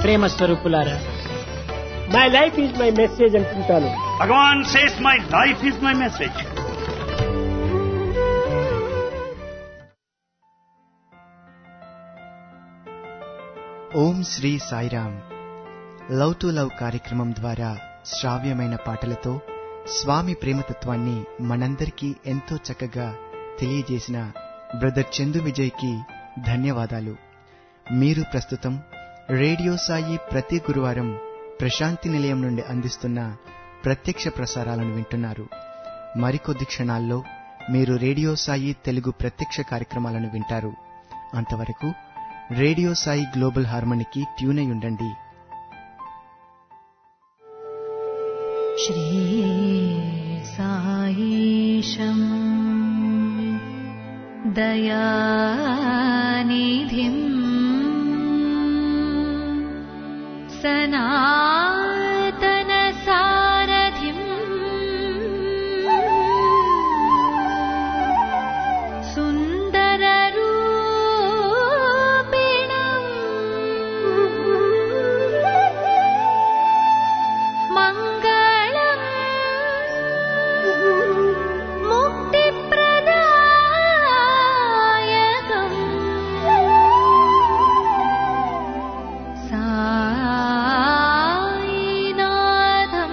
ప్రేమ స్వరూపులారా my life is my message అంటుంటాను Bhagavan says, My life is my message. Om Shri Sairam love to love కార్యక్రమం ద్వారా శ్రావ్యమైన పాటలతో స్వామి ప్రేమతత్వాన్ని మనందరికీ ఎంతో చక్కగా తెలియజేసిన బ్రదర్ చందు విజయ్కి ధన్యవాదాలు మీరు ప్రస్తుతం రేడియో సాయి ప్రతి గురువారం ప్రశాంతి నిలయం నుండి అందిస్తున్న ప్రత్యక్ష ప్రసారాలను వింటున్నారు మరికొద్ది క్షణాల్లో మీరు రేడియో సాయి తెలుగు ప్రత్యక్ష కార్యక్రమాలను వింటారు అంతవరకు రేడియో సాయి గ్లోబల్ హార్మనీకి ట్యూన్ అయి ఉండండి श्रीसायीशम् दयानिधिम् सनातनसारथिम् सुन्दररूपिणम् मङ्गलम् मुक्तिप्रदायकम् सायिनाथम्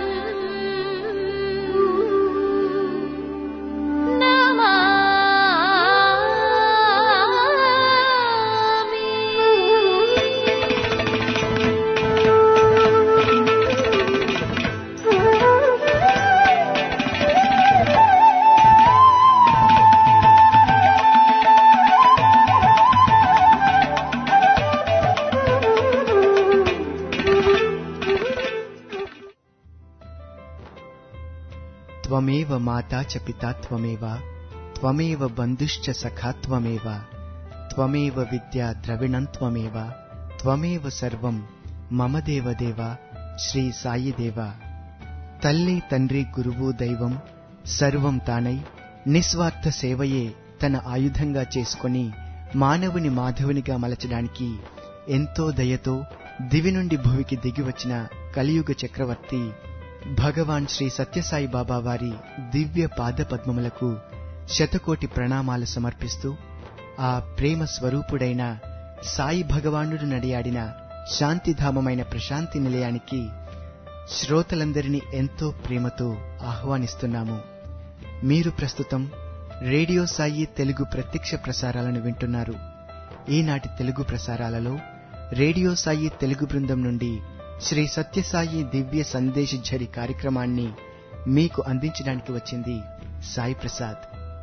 త్వమేవ మాతా చ పితా త్వమేవ త్వమేవ బంధుశ్చ సఖా త్వమేవ త్వమేవ విద్యా ద్రవిణం త్వమేవ త్వమేవ సర్వం మమ దేవదేవ శ్రీ సాయి దేవ తల్లి తండ్రి గురువు దైవం సర్వం తానై నిస్వార్థ సేవయే తన ఆయుధంగా చేసుకొని మానవుని మాధవునిగా మలచడానికి ఎంతో దయతో దివి నుండి భువికి దిగివచ్చిన కలియుగ చక్రవర్తి భగవాన్ శ్రీ సత్యసాయి బాబా వారి దివ్య పాద పద్మములకు శతకోటి ప్రణామాలు సమర్పిస్తూ ఆ ప్రేమ స్వరూపుడైన సాయి భగవానుడు నడియాడిన శాంతిధామమైన ప్రశాంతి నిలయానికి శ్రోతలందరినీ ఎంతో ప్రేమతో ఆహ్వానిస్తున్నాము మీరు ప్రస్తుతం రేడియో సాయి తెలుగు ప్రత్యక్ష ప్రసారాలను వింటున్నారు ఈనాటి తెలుగు ప్రసారాలలో రేడియో సాయి తెలుగు బృందం నుండి శ్రీ సత్యసాయి దివ్య సందేశ ఝరి కార్యక్రమాన్ని మీకు అందించడానికి వచ్చింది Sai Prasad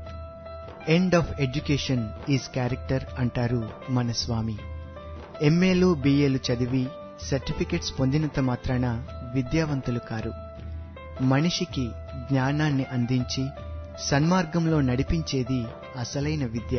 end of education is character అంటారు మన స్వామి ఎంఏలు బిఏలు చదివి సర్టిఫికెట్స్ పొందినంత మాత్రాన విద్యావంతులు కారు మనిషికి జ్ఞానాన్ని అందించి సన్మార్గంలో నడిపించేది అసలైన విద్య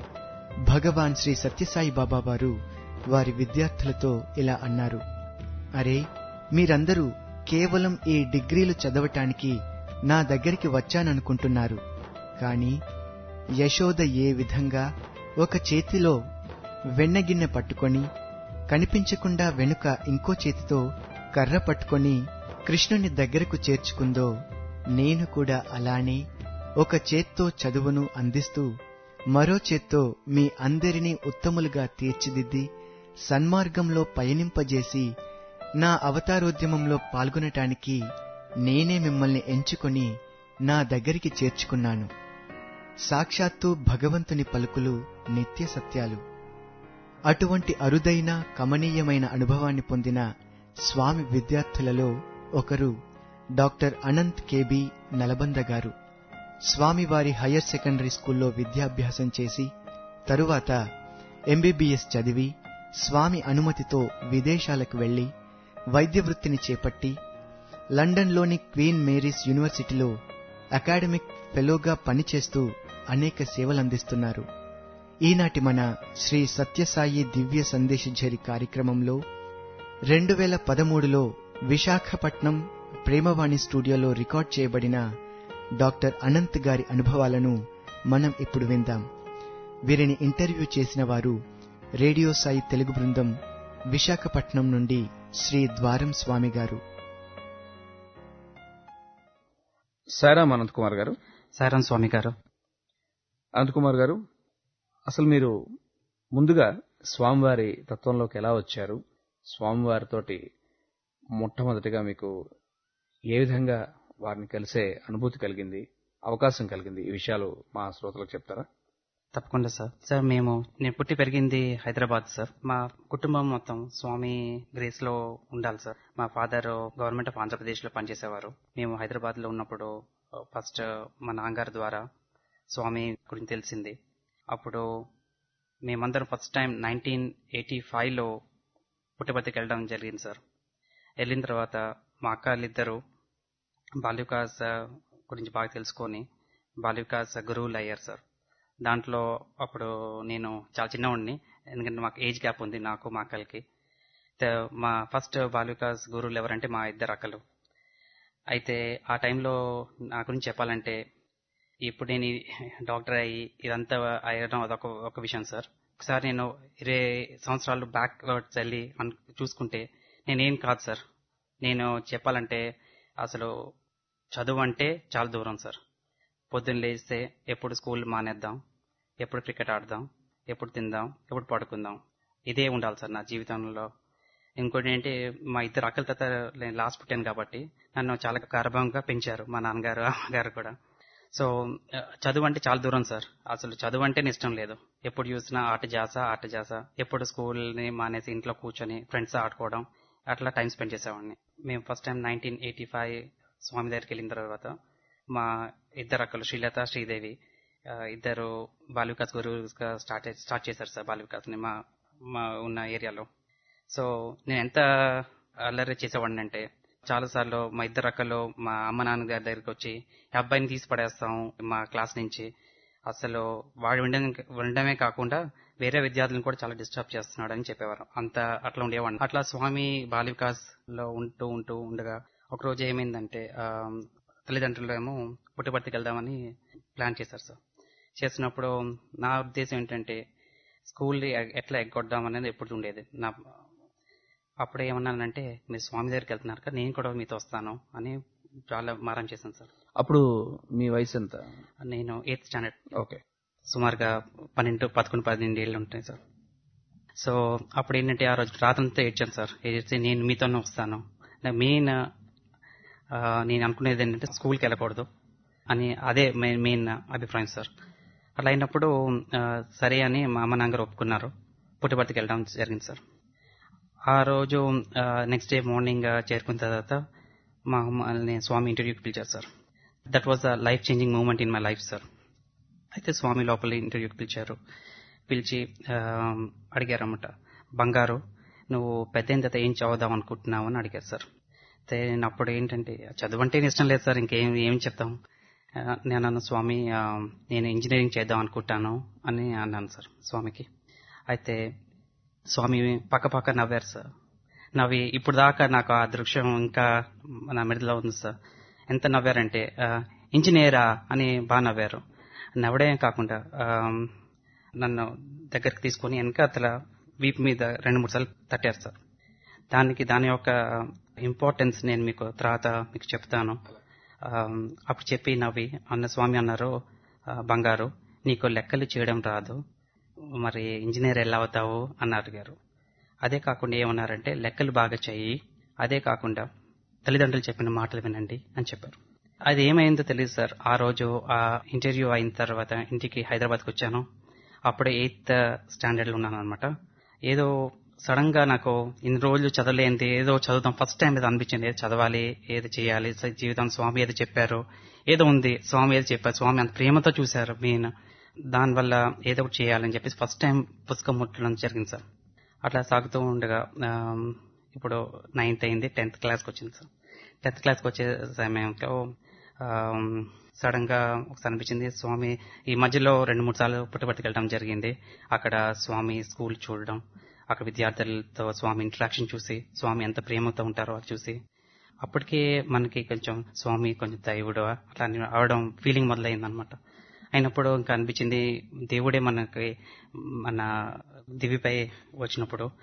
భగవాన్ శ్రీ సత్యసాయి బాబా వారు వారి విద్యార్థులతో ఇలా అన్నారు అరే మీరందరూ కేవలం ఈ డిగ్రీలు చదవటానికి నా దగ్గరికి వచ్చాననుకుంటున్నారు కాని యశోద ఏ విధంగా ఒక చేతిలో వెన్నగిన్నె పట్టుకొని కనిపించకుండా వెనుక ఇంకో చేతితో కర్ర పట్టుకొని కృష్ణుని దగ్గరకు చేర్చుకుందో నేను కూడా అలానే ఒక చేత్తో చదువును అందిస్తూ మరో చేత్తో మీ అందరినీ ఉత్తములుగా తీర్చిదిద్ది సన్మార్గంలో పయనింపజేసి నా అవతారోద్యమంలో పాల్గొనటానికి నేనే మిమ్మల్ని ఎంచుకొని నా దగ్గరికి చేర్చుకున్నాను సాక్షాత్తు భగవంతుని పలుకులు నిత్య సత్యాలు అటువంటి అరుదైన కమనీయమైన అనుభవాన్ని పొందిన స్వామి విద్యార్థులలో ఒకరు డాక్టర్ అనంత్ కేబి నలబంద గారు స్వామివారి హయ్యర్ సెకండరీ స్కూల్లో విద్యాభ్యాసం చేసి తరువాత ఎంబీబీఎస్ చదివి స్వామి అనుమతితో విదేశాలకు వెళ్లి వైద్య వృత్తిని చేపట్టి లండన్లోని క్వీన్ మేరీస్ యూనివర్సిటీలో అకాడమిక్ ఫెలోగా పనిచేస్తూ అనేక సేవలందిస్తున్నారు ఈనాటి మన శ్రీ సత్యసాయి దివ్య సందేశఝరి కార్యక్రమంలో రెండు వేల పదమూడులో విశాఖపట్నం ప్రేమవాణి స్టూడియోలో రికార్డ్ చేయబడిన డాక్టర్ అనంత్ గారి అనుభవాలను మనం ఇప్పుడు విందాం వీరిని ఇంటర్వ్యూ చేసిన వారు రేడియో సాయి తెలుగు బృందం విశాఖపట్నం నుండి శ్రీ ద్వారం స్వామి గారు సారాం అనంత్ కుమార్ గారు సారం స్వామి గారు అనంత్ కుమార్ గారు అసలు మీరు ముందుగా స్వామివారి తత్వంలోకి ఎలా వచ్చారు స్వామివారితోటి మొట్టమొదటిగా మీకు ఏ విధంగా వారిని కలిసే అనుభూతి కలిగింది అవకాశం కలిగింది ఈ విషయాలు మా శ్రోతలకు చెప్తారా తప్పకుండా సార్ సార్ మేము నేను పుట్టి పెరిగింది హైదరాబాద్ సార్ మా కుటుంబం మొత్తం స్వామి గ్రేస్ లో ఉండాలి సార్ మా ఫాదర్ గవర్నమెంట్ ఆఫ్ ఆంధ్రప్రదేశ్ లో పనిచేసేవారు మేము హైదరాబాద్ లో ఉన్నప్పుడు ఫస్ట్ మా నాన్నగారి ద్వారా స్వామి గురించి తెలిసింది అప్పుడు మేమందరం first time nineteen eighty five లో పుట్టపర్తికి వెళ్ళడం జరిగింది సార్ వెళ్ళిన తర్వాత మా అక్క వాళ్ళిద్దరూ బాల్యకాస్ గురించి బాగా తెలుసుకొని బాల్యకాస్ గురువులు అయ్యారు సార్ దాంట్లో అప్పుడు నేను చాలా చిన్నవాడిని ఎందుకంటే మాకు ఏజ్ గ్యాప్ ఉంది నాకు మా అక్కలకి త- మా ఫస్ట్ బాలికాస్ గురువులు ఎవరంటే మా ఇద్దరు అక్కలు అయితే ఆ టైంలో నా గురించి చెప్పాలంటే ఇప్పుడు నేను ఈ డాక్టర్ అయ్యి ఇదంతా అయ్యడం అదొక ఒక విషయం సార్ ఒకసారి నేను ఇరవై సంవత్సరాలు బ్యాక్ వెళ్ళి అన్- చూసుకుంటే నేనేం కాదు సార్ నేను చెప్పాలంటే అసలు చదువు అంటే చాలా దూరం సార్ పొద్దున్న లేస్తే ఎప్పుడు స్కూల్ మానేద్దాం ఎప్పుడు క్రికెట్ ఆడదాం ఎప్పుడు తిందాం ఎప్పుడు పడుకుందాం ఇదే ఉండాలి సార్ నా జీవితంలో ఇంకోటి ఏంటి మా ఇద్దరు అక్కల తర్వాత నేను లాస్ట్ పుట్టాను కాబట్టి నన్ను చాలా గర్భంగా పెంచారు మా నాన్నగారు అమ్మగారు కూడా సో ఆ, చదువు అంటే చాలా దూరం సార్ అసలు చదువు అంటే ఇష్టం లేదు ఎప్పుడు చూసినా ఆట జాస ఆట జాస ఎప్పుడు స్కూల్ని మానేసి ఇంట్లో కూర్చొని ఫ్రెండ్స్ ఆడుకోవడం అట్లా టైం స్పెండ్ చేసేవాడిని మేము first time nineteen eighty five Swami దగ్గరికి వెళ్ళిన తర్వాత మా ఇద్దరు అక్కలు శ్రీలత శ్రీదేవి ఆ, ఇద్దరు బాలికాస్ గురువుగా స్టార్ట్ స్టార్ట్ చేశారు సార్ బాలికాస్ని మా మా ఉన్న ఏరియాలో సో నేను ఎంత అల్లరి చేసేవాడిని అంటే చాలా సార్లు మా ఇద్దరు అక్కలు మా అమ్మ నాన్న గారి దగ్గరికి వచ్చి "ఈ అబ్బాయిని తీసి పడేస్తాం మా క్లాస్ నుంచి అసలు వాడు వినడం వినడమే కాకుండా వేరే విద్యార్థులను కూడా చాలా డిస్టర్బ్ చేస్తున్నాడు అని చెప్పేవారు అంత అట్లా ఉండేవాడిని అట్లా స్వామి బాల వికాస్ లో ఉంటూ ఉంటూ ఉండగా ఒక రోజు ఏమైందంటే ఆ, తల్లిదండ్రులు ఏమో పుట్టుబడికి వెళ్దామని ప్లాన్ చేశారు సార్ చేసినప్పుడు నా ఉద్దేశం ఏంటంటే స్కూల్ ఎట్లా ఎగ్గొడదాం అనేది ఎప్పుడు ఉండేది నా అప్పుడు ఏమన్నానంటే మీరు స్వామి దగ్గరికి వెళ్తున్నారు కదా నేను కూడా మీతో వస్తాను అని చాలా మారం చేశాను సార్ అప్పుడు మీ వయసు ఎంత నేను ఎయిత్ స్టాండర్డ్ ఓకే సుమారుగా పన్నెండు పదకొండు పన్నెండు ఏళ్ళు ఉంటాయి సార్ సో అప్పుడు ఏంటంటే ఆ రోజు రాత్రంతా ఏడ్చాను సార్ ఏడ్చి నేను మీతోనే వస్తాను నా మెయిన్ ఆ, నేను అనుకునేది ఏంటంటే స్కూల్కి వెళ్ళకూడదు అని అదే మెయిన్ మెయిన్ అభిప్రాయం సార్ అట్లా అయినప్పుడు ఆ, సరే అని మా అమ్మ నాన్నగారు ఒప్పుకున్నారు పుట్టుబడికి వెళ్ళడం జరిగింది సార్ ఆ రోజు నెక్స్ట్ డే మార్నింగ్ చేరుకున్న తర్వాత మా అమ్మని స్వామి ఇంటర్వ్యూకి పిలిచారు sir that was a life changing moment in my life sir అయితే స్వామి లోపల ఇంటర్వ్యూకి పిలిచారు పిలిచి ఆ, అడిగారన్నమాట బంగారు నువ్వు పెద్ద అయిన తర్వాత ఏం చదువుదాం అనుకుంటున్నావు అని అడిగారు సార్ అయితే నేను అప్పుడు ఏంటంటే చదువు అంటే ఇష్టం లేదు సార్ ఇంకేం ఏం చెప్తాం ఆ, నేను అన్నాను స్వామి ఆ, నేను ఇంజనీరింగ్ చేద్దాం అనుకుంటాను అని అన్నాను సార్ స్వామికి అయితే స్వామి పక్క పక్క నవ్వారు సార్ నవ్వి ఇప్పుడు దాకా నాకు ఆ దృశ్యం ఇంకా నా మెడలో ఉంది సార్ ఎంత నవ్వారంటే ఆ, ఇంజనీరా అని బాగా నవ్వారు నవ్వడమే కాకుండా ఆ, నన్ను దగ్గరికి తీసుకొని వెనకాతల వీపు మీద రెండు మూడు సార్లు తట్టారు సార్ దానికి దాని యొక్క ఇంపార్టెన్స్ నేను మీకు తర్వాత మీకు చెప్తాను ఆ, అప్పుడు చెప్పి నవ్వి అన్న స్వామి అన్నారు "ఆ, బంగారు నీకు లెక్కలు చేయడం రాదు మరి ఇంజనీర్ ఎలా అవుతావు అని అడిగారు అదే కాకుండా ఏమన్నారంటే లెక్కలు బాగా చెయ్యి అదే కాకుండా తల్లిదండ్రులు చెప్పిన మాటలు వినండి అని చెప్పారు అది ఏమైందో తెలియదు సార్ ఆ రోజు ఆ ఇంటర్వ్యూ అయిన తర్వాత ఇంటికి హైదరాబాద్కి వచ్చాను అప్పుడే ఎయిత్ స్టాండర్డ్లో ఉన్నాను అనమాట ఏదో సడన్ గా నాకు ఇన్ని రోజులు చదవలేంది ఏదో చదువుతాం ఫస్ట్ టైం ఏదో అనిపించింది ఏదో చదవాలి ఏదో చేయాలి స- జీవితం స్వామి ఏదో చెప్పారు ఏదో ఉంది స్వామి ఏదో చెప్పారు స్వామి అంత ప్రేమతో చూశారు మెయిన్ దానివల్ల ఏదో ఒకటి చేయాలని చెప్పేసి ఫస్ట్ టైం పుస్తకం ముట్టడం జరిగింది సార్ అట్లా సాగుతూ ఉండగా ఆమ్, ఇప్పుడు నైన్త్ అయింది టెన్త్ క్లాస్కి వచ్చింది సార్ టెన్త్ క్లాస్కి వచ్చే సమయంలో సడన్ గా ఒకసారి అనిపించింది స్వామి ఈ మధ్యలో రెండు మూడు సార్లు పుట్టబడికి వెళ్ళడం జరిగింది అక్కడ స్వామి స్కూల్ చూడడం అక్కడ విద్యార్థులతో స్వామి ఇంటరాక్షన్ చూసి స్వామి ఎంత ప్రేమతో ఉంటారో అది చూసి అప్పటికే మనకి కొంచెం స్వామి కొంచెం దైవుడు అట్లా అని అవడం ఫీలింగ్ మొదలైంది అనమాట అయినప్పుడు ఇంకా అనిపించింది దేవుడే మనకి మన దివిపై వచ్చినప్పుడు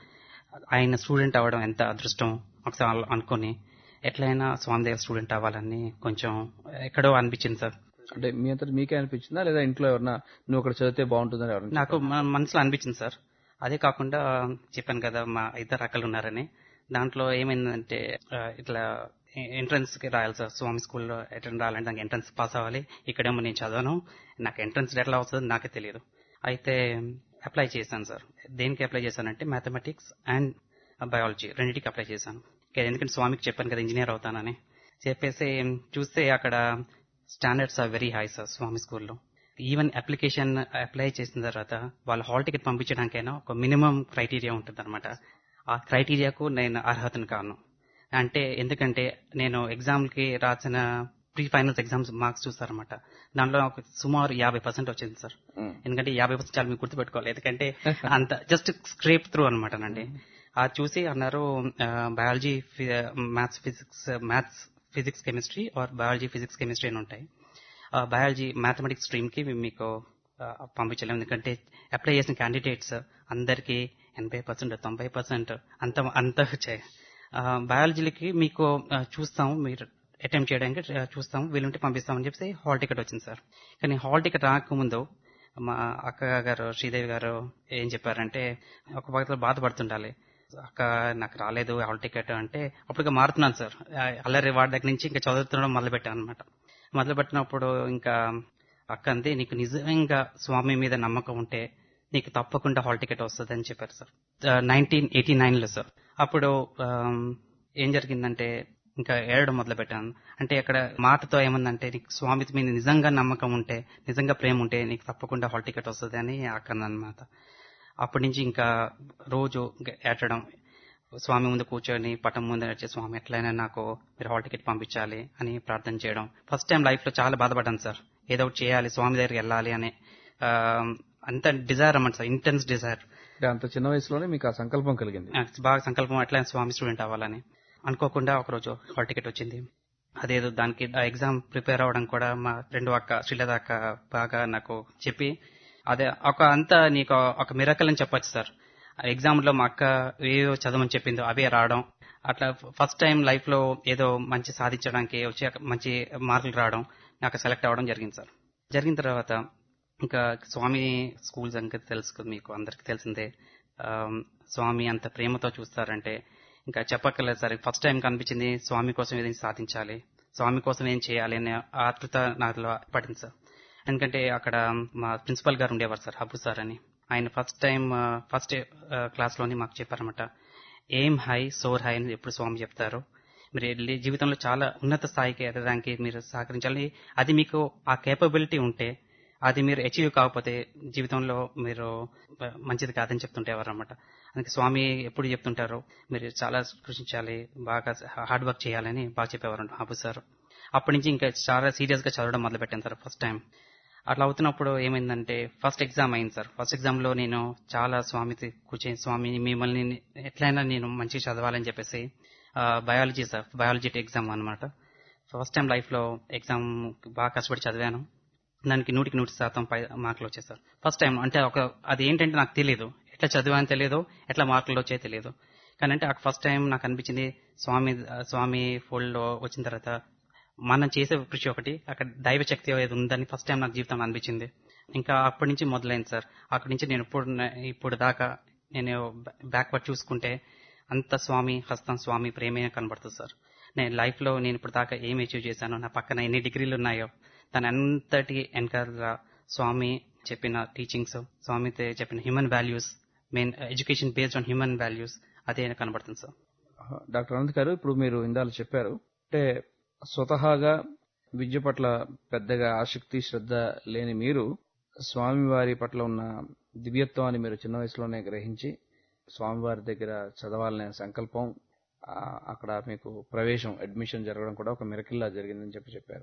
ఆయన స్టూడెంట్ అవ్వడం ఎంత అదృష్టం ఒకసారి అనుకొని ఎట్లయినా స్వామి దగ్గర స్టూడెంట్ అవ్వాలని కొంచెం ఎక్కడో అనిపించింది సార్ అంటే మీ అంతటి మీకే అనిపించిందా లేదా ఇంట్లో ఎవరన్నా నువ్వు అక్కడ చదివితే బాగుంటుందని ఎవరన్నా నాకు మ- మనసులో అనిపించింది సార్ అదే కాకుండా చెప్పాను కదా మా ఇద్దరు అక్కలు ఉన్నారని దాంట్లో ఏమైందంటే ఆ, ఇట్లా ఎంట్రన్స్ కి రాయాలి సార్ స్వామి స్కూల్లో అటెండ్ రాయాలంటే నాకు ఎంట్రన్స్ పాస్ అవ్వాలి ఇక్కడేమో నేను చదవను నాకు ఎంట్రన్స్ ఎట్లా వస్తుందో నాకే తెలియదు అయితే అప్లై చేశాను సార్ దేనికి అప్లై చేశానంటే మ్యాథమెటిక్స్ అండ్ బయాలజీ రెండింటికి అప్లై చేశాను ఇంకా ఎందుకంటే స్వామికి చెప్పాను కదా ఇంజనీర్ అవుతానని చెప్పేసి చూస్తే అక్కడ standards are very high sir Swami స్కూల్లో ఈవెన్ అప్లికేషన్ అప్లై చేసిన తర్వాత వాళ్ళ హాల్ టికెట్ పంపించడానికైనా ఒక మినిమం క్రైటీరియా ఉంటుంది అనమాట ఆ క్రైటీరియాకు నేను అర్హతను కాను అంటే ఎందుకంటే నేను ఎగ్జామ్ కి రాసిన ప్రీ ఫైనల్స్ ఎగ్జామ్స్ మార్క్స్ చూస్తారన్నమాట దాంట్లో ఒక సుమారు యాభై పర్సెంట్ వచ్చింది సార్ మ్మ్. ఎందుకంటే యాభై పర్సెంట్ చాలా మీకు గుర్తుపెట్టుకోవాలి ఎందుకంటే అంత జస్ట్ స్క్రేప్ త్రూ అనమాట అండి అది చూసి అన్నారు biology maths physics maths physics chemistry or biology physics chemistry అని ఉంటాయి బయాలజీ మ్యాథమెటిక్స్ స్ట్రీమ్ కి మేము మీకు ఆ, పంపించలేము ఎందుకంటే అప్లై చేసిన క్యాండిడేట్స్ అందరికి ఎనభై పర్సెంట్ తొంభై పర్సెంట్ అంత అంత వచ్చాయి బయాలజీలకి మీకు ఆ, చూస్తాం మీరు అటెంప్ట్ చేయడానికి ఆ, చూస్తాం వీలుంటే పంపిస్తామని చెప్పి హాల్ టికెట్ వచ్చింది సార్ కానీ హాల్ టికెట్ రాకముందు మా అక్క గారు శ్రీదేవి గారు ఏం చెప్పారంటే ఒక పక్కన బాధపడుతుండాలి అక్క నాకు రాలేదు హాల్ టికెట్ అంటే అప్పటికే మారుతున్నాను సార్ ఆ, అల్లరి వాడి దగ్గర నుంచి ఇంకా చదువుతుండడం మొదలు పెట్టాను అనమాట మొదలు పెట్టినప్పుడు ఇంకా అక్క అంది నీకు నిజంగా స్వామి మీద నమ్మకం ఉంటే నీకు తప్పకుండా హాల్ టికెట్ వస్తుంది అని చెప్పారు సార్ నైన్టీన్ ఎయిటీ నైన్ లో సార్ అప్పుడు ఆమ్, ఏం జరిగిందంటే ఇంకా ఏడడం మొదలు పెట్టాను అంటే అక్కడ మాటతో ఏమందంటే నీకు స్వామి మీద నిజంగా నమ్మకం ఉంటే నిజంగా ప్రేమ ఉంటే నీకు తప్పకుండా హాల్ టికెట్ వస్తుంది అని అక్కడ అనమాట అప్పటి నుంచి ఇంకా రోజు ఇంకా ఏటడం స్వామి ముందు కూర్చొని పటం ముందు నడిచే స్వామి ఎట్లయినా నాకు మీరు హాల్ టికెట్ పంపించాలి అని ప్రార్థన చేయడం ఫస్ట్ టైం లైఫ్ లో చాలా బాధపడ్డాను సార్ ఏదో ఒకటి చేయాలి స్వామి దగ్గరికి వెళ్ళాలి అని ఆ, అంత డిజైర్ అన్నమాట సార్ ఇంటెన్స్ డిజైర్ అంటే అంత చిన్న వయసులోనే మీకు ఆ సంకల్పం కలిగింది నాకు బాగా సంకల్పం ఎట్లా స్వామి స్టూడెంట్ అవ్వాలని అనుకోకుండా ఒకరోజు హాల్ టికెట్ వచ్చింది అదేదో దానికి ఎగ్జామ్ ప్రిపేర్ అవ్వడం కూడా మా రెండు అక్క శ్రీలత అక్క బాగా నాకు చెప్పి అదే ఒక అంతా నీకు ఒక మిరకల్ అని చెప్పొచ్చు సార్ ఎగ్జామ్ లో మా అక్క ఏవో చదవమని చెప్పిందో అవే రావడం అట్లా ఫస్ట్ టైం లైఫ్ లో ఏదో మంచి సాధించడానికి వచ్చి మంచి మార్కులు రావడం నాకు సెలెక్ట్ అవ్వడం జరిగింది సార్ జరిగిన తర్వాత ఇంకా స్వామి స్కూల్ సంగతి తెలుసు కదా మీకు అందరికి తెలిసిందే ఆమ్, స్వామి అంత ప్రేమతో చూస్తారంటే ఇంకా చెప్పక్కర్లేదు సార్ ఫస్ట్ టైం కనిపించింది స్వామి కోసం ఏదైనా సాధించాలి స్వామి కోసం ఏం చేయాలి అనే ఆతృత నాలో పడింది సార్ ఎందుకంటే అక్కడ మా ప్రిన్సిపల్ గారు ఉండేవారు సార్ హబ్బు సార్ అని ఆయన ఫస్ట్ టైం ఫస్ట్ క్లాస్ లోని మాకు చెప్పారన్నమాట ఏం హై సోర్ హై అని ఎప్పుడు స్వామి చెప్తారు మీరు వెళ్ళి జీవితంలో చాలా ఉన్నత స్థాయికి ఎదగడానికి మీరు సహకరించాలి అది మీకు ఆ కేపబిలిటీ ఉంటే అది మీరు అచీవ్ కాకపోతే జీవితంలో మీరు బ- మంచిది కాదని చెప్తుంటేవారు అనమాట అందుకే స్వామి ఎప్పుడు చెప్తుంటారు మీరు చాలా కృషించాలి బాగా హార్డ్ వర్క్ చేయాలని బాగా చెప్పేవారు హాబు సార్ అప్పటి నుంచి ఇంకా చాలా సీరియస్ గా చదవడం మొదలు పెట్టాను సార్ ఫస్ట్ టైం అట్లా అవుతున్నప్పుడు ఏమైందంటే ఫస్ట్ ఎగ్జామ్ అయింది సార్ ఫస్ట్ ఎగ్జామ్ లో నేను చాలా స్వామి కూర్చొని స్వామి మిమ్మల్ని ఎట్లయినా నేను మంచిగా చదవాలని చెప్పేసి బయాలజీ సార్ బయాలజీ ఎగ్జామ్ అన్నమాట ఫస్ట్ టైం లైఫ్ లో ఎగ్జామ్ బాగా కష్టపడి చదివాను దానికి నూటికి నూటి శాతం పై మార్కులు వచ్చాయి సార్ ఫస్ట్ టైం అంటే ఒక అది ఏంటంటే నాకు తెలియదు ఎట్లా చదివాని తెలియదు ఎట్లా మార్కులు వచ్చాయో తెలియదు కానీ అంటే ఫస్ట్ టైం నాకు అనిపించింది స్వామి స్వామి ఫోల్డ్ లో వచ్చిన తర్వాత మనం చేసే కృషి ఒకటి అక్కడ దైవ శక్తి ఏది ఉందని ఫస్ట్ టైం నాకు జీవితంలో అనిపించింది ఇంకా అప్పటి నుంచి మొదలైంది సార్ అక్కడి నుంచి నేను ఇప్పుడు ఇప్పుడు దాకా నేను బ్యాక్వర్డ్ చూసుకుంటే అంత స్వామి హస్తం స్వామి ప్రేమే కనబడుతుంది సార్ నేను లైఫ్ లో నేను ఇప్పుడు దాకా ఏం అచీవ్ చేశానో నా పక్కన ఎన్ని డిగ్రీలు ఉన్నాయో దాని అంతటి వెనకాల స్వామి చెప్పిన టీచింగ్స్ స్వామి చెప్పిన human values main education based on human values అదే కనబడుతుంది సార్ డాక్టర్ అనంత్ గారు ఇప్పుడు మీరు ఇందాక చెప్పారు అంటే స్వతహాగా విద్య పట్ల పెద్దగా ఆసక్తి శ్రద్ధ లేని మీరు స్వామివారి పట్ల ఉన్న దివ్యత్వాన్ని మీరు చిన్న వయసులోనే గ్రహించి స్వామివారి దగ్గర చదవాలనే సంకల్పం ఆ, అక్కడ మీకు ప్రవేశం అడ్మిషన్ జరగడం కూడా ఒక మిరకిల్లా జరిగిందని చెప్పి చెప్పారు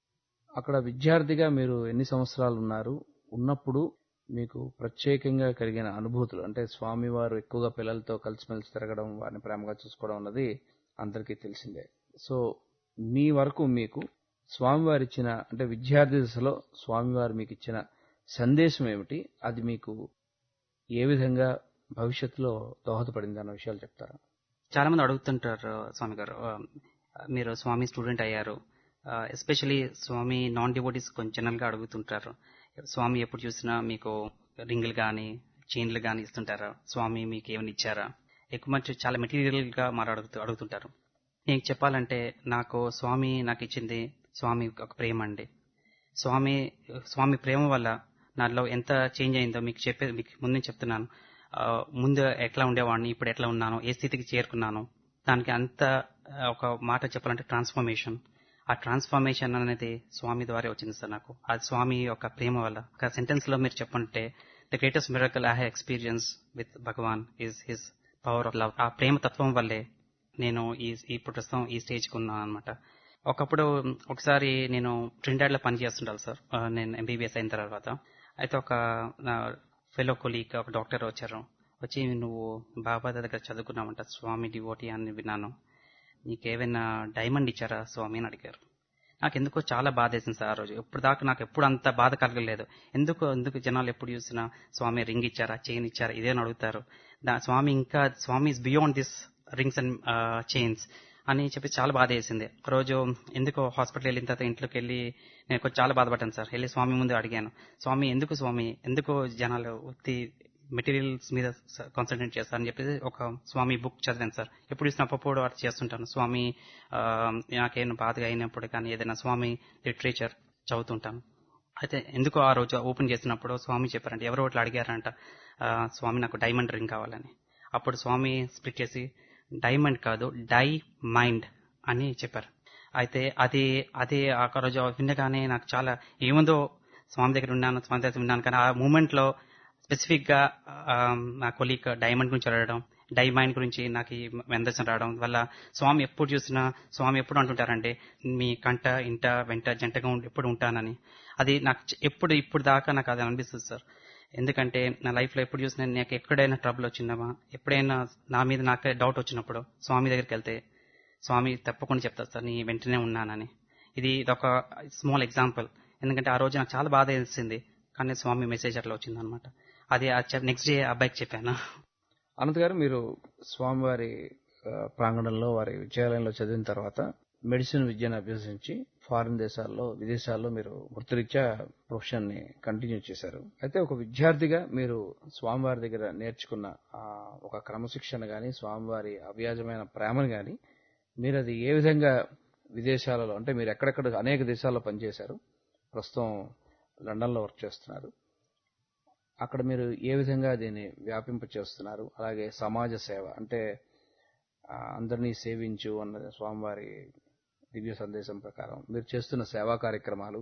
అక్కడ విద్యార్థిగా మీరు ఎన్ని సంవత్సరాలు ఉన్నారు ఉన్నప్పుడు మీకు ప్రత్యేకంగా కలిగిన అనుభూతులు అంటే స్వామివారు ఎక్కువగా పిల్లలతో కలిసిమెలిసి తిరగడం వారిని ప్రేమగా చూసుకోవడం అన్నది అందరికీ తెలిసిందే సో మీ వరకు మీకు స్వామివారు ఇచ్చిన అంటే విద్యార్థి దశలో స్వామివారు మీకు ఇచ్చిన సందేశం ఏమిటి అది మీకు ఏ విధంగా భవిష్యత్తులో దోహదపడింది అన్న విషయాలు చెప్తారా చాలా మంది అడుగుతుంటారు స్వామి గారు ఆ, మీరు స్వామి స్టూడెంట్ అయ్యారు ఎస్పెషలీ స్వామి నాన్ డివోటీస్ కొంచెం జనరల్ గా అడుగుతుంటారు స్వామి ఎప్పుడు చూసినా మీకు రింగులు గాని చైన్లు గాని ఇస్తుంటారా స్వామి మీకు ఏమైనా ఇచ్చారా ఎక్కువ మంచి చాలా మెటీరియల్ గా మరి అడుగుతూ అడుగుతుంటారు నేను చెప్పాలంటే నాకు స్వామి నాకు ఇచ్చింది స్వామి ఒక ప్రేమ అండి స్వామి స్వామి ప్రేమ వల్ల నాలో ఎంత చేంజ్ అయిందో మీకు చెప్పే మీకు ముందు నేను చెప్తున్నాను ఆ, ముందు ఎట్లా ఉండేవాడిని ఇప్పుడు ఎట్లా ఉన్నాను ఏ స్థితికి చేరుకున్నాను దానికి అంత ఆ, ఒక మాట చెప్పాలంటే ట్రాన్స్ఫర్మేషన్ ఆ ట్రాన్స్ఫర్మేషన్ అనేది స్వామి ద్వారా వచ్చింది సార్ నాకు ఆ స్వామి యొక్క ప్రేమ వల్ల ఒక సెంటెన్స్ లో మీరు చెప్పంటే the greatest miracle I have experience with Bhagavan is his power of love ఆ ప్రేమ తత్వం వల్లే నేను ఈ ఇప్పుడు ప్రస్తుతం ఈ స్టేజ్కి ఉన్నాను అనమాట ఒకప్పుడు ఒకసారి నేను ట్రిండాడ్ లో పని చేస్తుంటాను సార్ ఆ, నేను ఎంబీబీఎస్ అయిన తర్వాత అయితే ఒక నా ఫెలో కొలీగ్ ఒక డాక్టర్ వచ్చారు వచ్చి నువ్వు బాబా దగ్గర చదువుకున్నావంట స్వామి డివోటీ అని విన్నాను నీకేమైనా డైమండ్ ఇచ్చారా స్వామి అని అడిగారు నాకు ఎందుకో చాలా బాధ వేసింది సార్ ఆ రోజు ఇప్పుడు దాకా నాకు ఎప్పుడు అంత బాధ కలగలేదు ఎందుకు ఎందుకు జనాలు ఎప్పుడు చూసినా స్వామి రింగ్ ఇచ్చారా చైన్ ఇచ్చారా ఇదే అని అడుగుతారు దా- స్వామి ఇంకా Swami is beyond this rings and chains అని చెప్పి చాలా బాధ వేసింది ఒక రోజు ఎందుకు హాస్పిటల్ వెళ్ళిన తర్వాత ఇంట్లోకి వెళ్ళి నేను కొంచెం చాలా బాధపడ్డాను సార్ వెళ్ళి స్వామి ముందు అడిగాను స్వామి ఎందుకు స్వామి ఎందుకు జనాలు ఉత్తి మెటీరియల్స్ మీద కాన్సన్ట్రేట్ చేస్తారని చెప్పేసి ఒక స్వామి బుక్ చదివాను సార్ ఎప్పుడు చూసిన అప్పుడు అటు చేస్తుంటాను స్వామి ఆ, నాకేమైనా బాధగా అయినప్పుడు కానీ ఏదైనా స్వామి లిటరేచర్ చదువుతుంటాను అయితే ఎందుకు ఆ రోజు ఓపెన్ చేసినప్పుడు స్వామి చెప్పారంటే ఎవరో ఒకటి అడిగారంట ఆ, స్వామి నాకు డైమండ్ రింగ్ కావాలని అప్పుడు స్వామి స్ప్లిట్ చేసి డైమండ్ కాదు డై మైండ్ అని చెప్పారు అయితే అది అది ఆ రోజు వినగానే నాకు చాలా ఏముందో స్వామి దగ్గర ఉన్నాను స్వామి దగ్గర ఉన్నాను కానీ ఆ మూమెంట్ లో స్పెసిఫిక్ గా ఆ, నా కొలీగ్ డైమండ్ గురించి అడగడం డైమైండ్ గురించి నాకు ఈ మెందర్శనం రావడం వల్ల స్వామి ఎప్పుడు చూసినా స్వామి ఎప్పుడు అంటుంటారంటే మీ కంట ఇంట వెంట జంటగా ఉండి- ఎప్పుడు ఉంటానని అది నాకు చ- ఎప్పుడు ఇప్పుడు దాకా నాకు అది అనిపిస్తుంది సార్ ఎందుకంటే నా లైఫ్ లో ఎప్పుడు చూసినా నాకు ఎక్కడైనా ట్రబుల్ వచ్చిందమా ఎప్పుడైనా నా మీద నాకే డౌట్ వచ్చినప్పుడు స్వామి దగ్గరికి వెళ్తే స్వామి తప్పకుండా చెప్తారు సార్ నీ వెంటనే ఉన్నానని ఇది ఇదొక స్మాల్ ఎగ్జాంపుల్ ఎందుకంటే ఆ రోజు నాకు చాలా బాధ వేసింది కానీ స్వామి మెసేజ్ అట్లా వచ్చింది అనమాట అది నెక్స్ట్ డే అబ్బాయికి చెప్పాను అనంత్ గారు మీరు స్వామివారి ఆ, ప్రాంగణంలో వారి విద్యాలయంలో చదివిన తర్వాత మెడిసిన్ విద్యను అభ్యసించి ఫారిన్ దేశాల్లో విదేశాల్లో మీరు వృత్తిరీత్యా ప్రొఫెషన్ ని కంటిన్యూ చేశారు అయితే ఒక విద్యార్థిగా మీరు స్వామివారి దగ్గర నేర్చుకున్న ఆ, ఒక క్రమశిక్షణ గాని స్వామివారి అవ్యాజమైన ప్రేమను గాని మీరు అది ఏ విధంగా విదేశాలలో అంటే మీరు ఎక్కడెక్కడ అనేక దేశాల్లో పనిచేశారు ప్రస్తుతం లండన్లో వర్క్ చేస్తున్నారు అక్కడ మీరు ఏ విధంగా దీన్ని వ్యాపింప చేస్తున్నారు అలాగే సమాజ సేవ అంటే ఆ, అందరినీ సేవించు అన్న స్వామివారి దివ్య సందేశం ప్రకారం మీరు చేస్తున్న సేవా కార్యక్రమాలు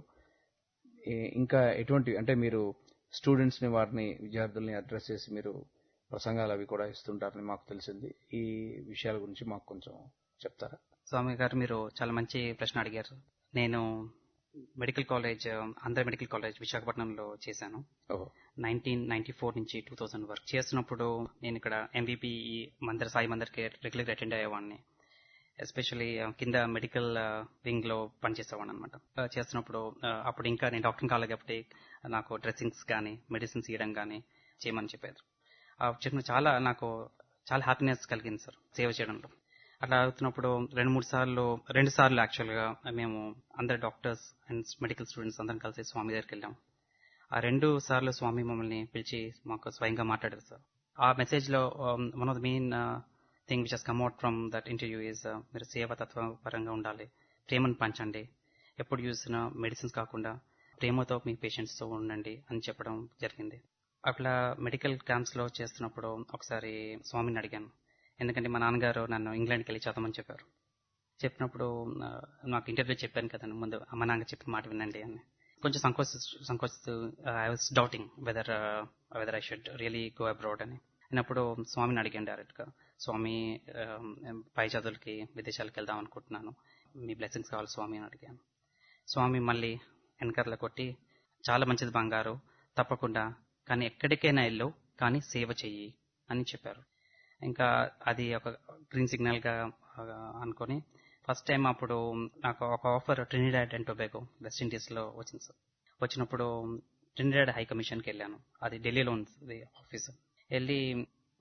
ఈ- ఇంకా ఎటువంటి అంటే మీరు స్టూడెంట్స్ ని వారిని విద్యార్థుల్ని అడ్రస్ చేసి మీరు ప్రసంగాలు అవి కూడా ఇస్తుంటారని మాకు తెలిసింది ఈ విషయాల గురించి మాకు కొంచెం చెప్తారా స్వామి గారు మీరు చాలా మంచి ప్రశ్న అడిగారు నేను medical college Andhra medical college విశాఖపట్నంలో చేశాను ఓహో నైన్టీన్ నైన్టీ ఫోర్ నుంచి టూ థౌసండ్ వర్క్ చేస్తున్నప్పుడు నేను ఇక్కడ ఎంబీపీ మందిర సాయి మందిర్కి రెగ్యులర్ అటెండ్ అయ్యేవాడిని ఎస్పెషల్లీ కింద మెడికల్ వింగ్ లో పనిచేసేవాడిని అనమాట చేస్తున్నప్పుడు ఆ, అప్పుడు ఇంకా నేను డాక్టర్ కాలేదు కాబట్టి నాకు డ్రెస్సింగ్స్ కానీ మెడిసిన్స్ ఇవ్వడం కానీ చేయమని చెప్పారు ఆ చెప్పిన చాలా నాకు చాలా హ్యాపీనెస్ కలిగింది సార్ సేవ చేయడంలో అట్లా అవుతున్నప్పుడు రెండు మూడు సార్లు రెండు సార్లు యాక్చువల్ గా మేము అందరు డాక్టర్స్ అండ్ మెడికల్ స్టూడెంట్స్ అందరం కలిసి స్వామి దగ్గరికి వెళ్ళాం ఆ రెండు సార్లు స్వామి మమ్మల్ని పిలిచి మాకు స్వయంగా మాట్లాడారు సార్ ఆ మెసేజ్ లో one of the main thing which he's come out from that interview is మీరు సేవ తత్వ పరంగా ఉండాలి ప్రేమను పంచండి ఎప్పుడు చూసినా మెడిసిన్స్ కాకుండా ప్రేమతో మీ పేషెంట్స్ తో ఉండండి అని చెప్పడం జరిగింది అట్లా మెడికల్ క్యాంప్స్ లో చేస్తున్నప్పుడు ఒకసారి స్వామిని అడిగాను ఎందుకంటే మా నాన్నగారు నన్ను ఇంగ్లాండ్కి వెళ్ళి చదవమని చెప్పారు చెప్పినప్పుడు ఆ, నాకు ఇంటర్వ్యూ చెప్పాను కదండి ముందు అమ్మ నాన్న చెప్పిన మాట వినండి అని కొంచెం సంకోచ సంకోచిస్తూ I was doubting whether whether I should really go abroad అని అయినప్పుడు స్వామిని అడిగాను డైరెక్ట్ గా స్వామి ఆ, పై చదువులకి విదేశాలకు వెళ్దాం అనుకుంటున్నాను మీ బ్లెస్సింగ్స్ కావాలి స్వామి అని అడిగాను స్వామి మళ్ళీ వెనకర్ల కొట్టి చాలా మంచిది బంగారు తప్పకుండా కానీ ఎక్కడికైనా వెళ్ళు కానీ సేవ చెయ్యి అని చెప్పారు ఇంకా అది ఒక గ్రీన్ సిగ్నల్ గా ఆ, అనుకొని ఫస్ట్ టైం అప్పుడు నాకు ఒక offer Trinidad and Tobago West Indies లో వచ్చింది సార్ వచ్చినప్పుడు ట్రినిడాడ్ హై కమిషన్ కి వెళ్ళాను అది ఢిల్లీలో ఉంది ఆఫీస్ వెళ్ళి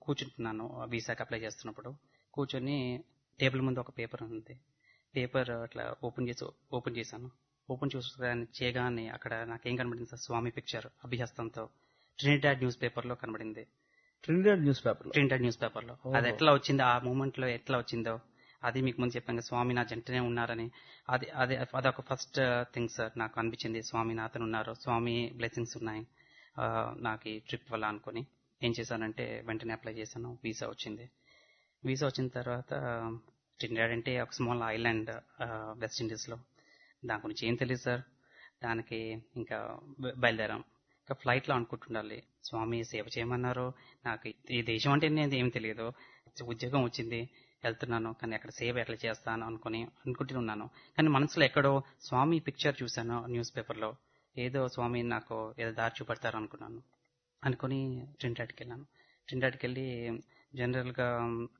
కూర్చుంటున్నాను వీసాకి అప్లై చేస్తున్నప్పుడు కూర్చొని టేబుల్ ముందు ఒక పేపర్ ఉంది పేపర్ అట్లా ఓపెన్ చేసి ఓపెన్ చేశాను ఓపెన్ చూసుకొని చేయగానే అక్కడ నాకేం కనబడింది సార్ స్వామి పిక్చర్ అభిహస్తంతో ట్రినిడాడ్ న్యూస్ పేపర్ లో కనబడింది ట్రినిడాడ్ న్యూస్ పేపర్ లో ప్రింటెడ్ న్యూస్ పేపర్ లో ఓహో. అది ఎట్లా వచ్చిందో ఆ మూమెంట్ లో ఎట్లా వచ్చిందో అది మీకు ముందు చెప్పాను కదా, స్వామి నా జంటనే ఉన్నారని అది అది అదొక ఫస్ట్ థింగ్ సార్ నాకు అనిపించింది స్వామి నాతను ఉన్నారు స్వామి బ్లెస్సింగ్స్ ఉన్నాయి ఆ, నాకు ఈ ట్రిప్ వల్ల అనుకొని ఏం చేశానంటే వెంటనే అప్లై చేశాను వీసా వచ్చింది వీసా వచ్చిన తర్వాత ట్రినిడాడ్ అంటే ఒక స్మాల్ ఐలాండ్ వెస్ట్ ఇండీస్ లో దాని గురించి ఏం తెలియదు సార్ దానికి ఇంకా బ- బయలుదేరాం ఇంకా ఫ్లైట్ లో అనుకుంటుండాలి స్వామి సేవ చేయమన్నారు నాకు ఈ దేశం అంటే నేను ఏమి తెలియదు ఉద్యోగం వచ్చింది వెళ్తున్నాను కానీ అక్కడ సేవ ఎట్లా చేస్తాను అనుకుని అనుకుంటున్నాను కానీ మనసులో ఎక్కడో స్వామి పిక్చర్ చూశాను న్యూస్ పేపర్ లో ఏదో స్వామి నాకు ఏదో దారి చూపెడతారు అనుకున్నాను అనుకుని ట్రిండాడ్కి వెళ్ళాను ట్రిండాడ్కి వెళ్ళి జనరల్ గా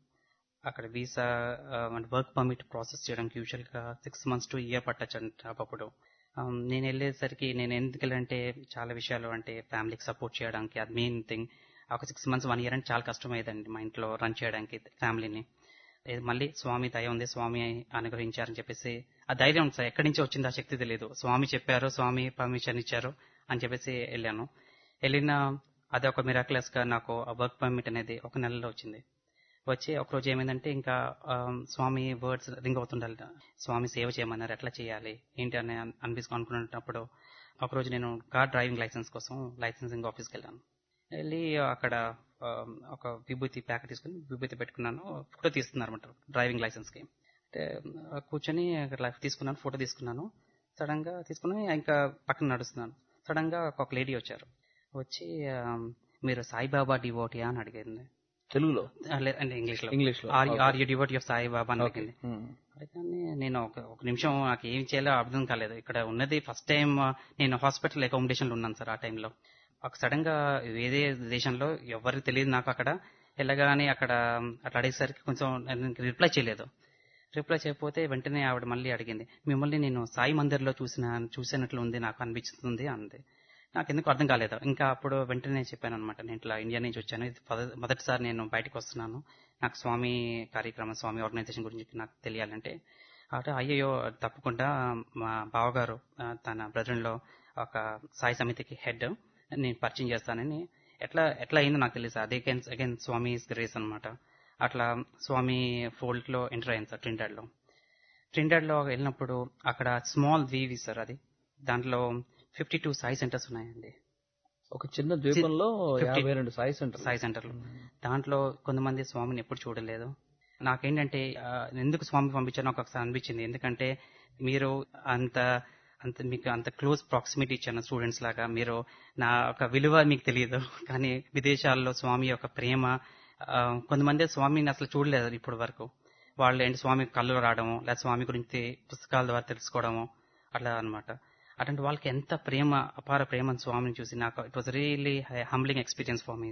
అక్కడ వీసా వర్క్ పర్మిట్ ప్రాసెస్ చేయడానికి యూజువల్ గా సిక్స్ మంత్స్ టు ఇయర్ పట్టచ్చు అంట అప్పుడు Um, నేను వెళ్ళేసరికి నేను ఎందుకు వెళ్ళంటే చాలా విషయాలు అంటే ఫ్యామిలీకి సపోర్ట్ చేయడానికి అది మెయిన్ థింగ్ ఒక సిక్స్ మంత్స్ వన్ ఇయర్ అంటే చాలా కష్టమయ్యేదండి మా ఇంట్లో రన్ చేయడానికి ఫ్యామిలీని ఇది మళ్ళీ స్వామి దయ ఉంది స్వామి అనుగ్రహించారని చెప్పేసి ఆ ధైర్యం ఉంది సార్ ఎక్కడి నుంచి వచ్చింది ఆ శక్తి తెలియదు స్వామి చెప్పారు స్వామి పర్మిషన్ ఇచ్చారు అని చెప్పేసి వెళ్ళాను వెళ్ళిన అది ఒక మిరాక్లెస్ గా నాకు ఆ వర్క్ పర్మిట్ అనేది ఒక నెలలో వచ్చింది వచ్చి ఒక రోజు ఏమైందంటే ఇంకా ఆ, స్వామి వర్డ్స్ రింగ్ అవుతుండాలి స్వామి సేవ చేయమన్నారు ఎట్లా చేయాలి ఏంటి అని అనిపిస్తూ అనుకున్నప్పుడు ఒక రోజు నేను కార్ డ్రైవింగ్ లైసెన్స్ కోసం లైసెన్సింగ్ ఆఫీస్కి వెళ్ళాను వెళ్ళి అక్కడ ఆ, ఒక విభూతి ప్యాకెట్ తీసుకుని విభూతి పెట్టుకున్నాను ఫోటో తీస్తున్నారు అనమాట డ్రైవింగ్ లైసెన్స్ కి అంటే ఆ, కూర్చొని అక్కడ తీసుకున్నాను ఫోటో తీసుకున్నాను సడన్ గా తీసుకుని ఇంకా పక్కన నడుస్తున్నాను సడన్ గా ఒక లేడీ వచ్చారు వచ్చి ఆ, మీరు సాయిబాబా డివోటియా అని అడిగింది తెలుగులో ఆ, లే- అంటే ఇంగ్లీష్ లో ఇంగ్లీష్ లో are Okay. Are you devote of Sai Baba అని ఓకే. అడిగింది ఉమ్. అడగగానే నేను ఒక ఒక నిమిషం నాకు ఏం చేయాలో అర్థం కాలేదు ఇక్కడ ఉన్నది ఫస్ట్ టైం నేను హాస్పిటల్ అకామిడేషన్ లో ఉన్నాను సార్ ఆ టైంలో ఒక సడన్ గా వేరే దేశంలో ఎవరికి తెలియదు నాకు అక్కడ వెళ్ళగానే అక్కడ అట్లా అడిగేసరికి కొంచెం రిప్లై చేయలేదు రిప్లై చేయకపోతే వెంటనే ఆవిడ మళ్ళీ అడిగింది మిమ్మల్ని నేను సాయి మందిర్లో చూసిన చూసినట్లు ఉంది నాకు అనిపిస్తుంది అంది నాకు ఎందుకు అర్థం కాలేదు ఇంకా అప్పుడు వెంటనే చెప్పాను అనమాట నేను ఇట్లా ఇండియా నుంచి వచ్చాను ఇది మొద- మొదటిసారి నేను బయటకు వస్తున్నాను నాకు స్వామి కార్యక్రమం స్వామి ఆర్గనైజేషన్ గురించి నాకు తెలియాలంటే అటు అయ్యో తప్పకుండా మా బావగారు ఆ, తన బ్రదర్లో ఒక సాయి సమితికి హెడ్ నేను పరిచయం చేస్తానని ఎట్లా ఎట్లా అయిందో నాకు తెలియదు అదే అగైన్ స్వామి గ్రేస్ అన్నమాట అట్లా స్వామి ఫోల్డ్ లో ఎంటర్ అయింది సార్ ట్రిండాడ్ లో ట్రిండాడ్ లో వెళ్ళినప్పుడు అక్కడ స్మాల్ వీవి సార్ అది దాంట్లో ఫిఫ్టీ టూ సాయి సెంటర్స్ ఉన్నాయండి ఒక చిన్న ద్వీపంలో Fifty. యాభై రెండు సాయి సెంటర్ సాయి సెంటర్లు దాంట్లో కొంతమంది స్వామిని ఎప్పుడు చూడలేదు నాకేంటంటే ఆ, ఎందుకు స్వామి పంపించానో ఒకసారి అనిపించింది ఎందుకంటే మీరు అంత అంత మీకు అంత క్లోజ్ ప్రాక్సిమిటీ ఇచ్చాను స్టూడెంట్స్ లాగా మీరు నా ఒక విలువ మీకు తెలియదు కానీ విదేశాల్లో స్వామి యొక్క ప్రేమ ఆ, కొంతమంది స్వామిని అసలు చూడలేదు ఇప్పటి వరకు వాళ్ళు ఏంటి స్వామి కళ్ళు రావడము లేదా స్వామి గురించి పుస్తకాల ద్వారా తెలుసుకోవడము అట్లా అన్నమాట అటువంటి వాళ్ళకి ఎంత ప్రేమ అపార ప్రేమ స్వామిని చూసి నాకు it was really humbling experience for me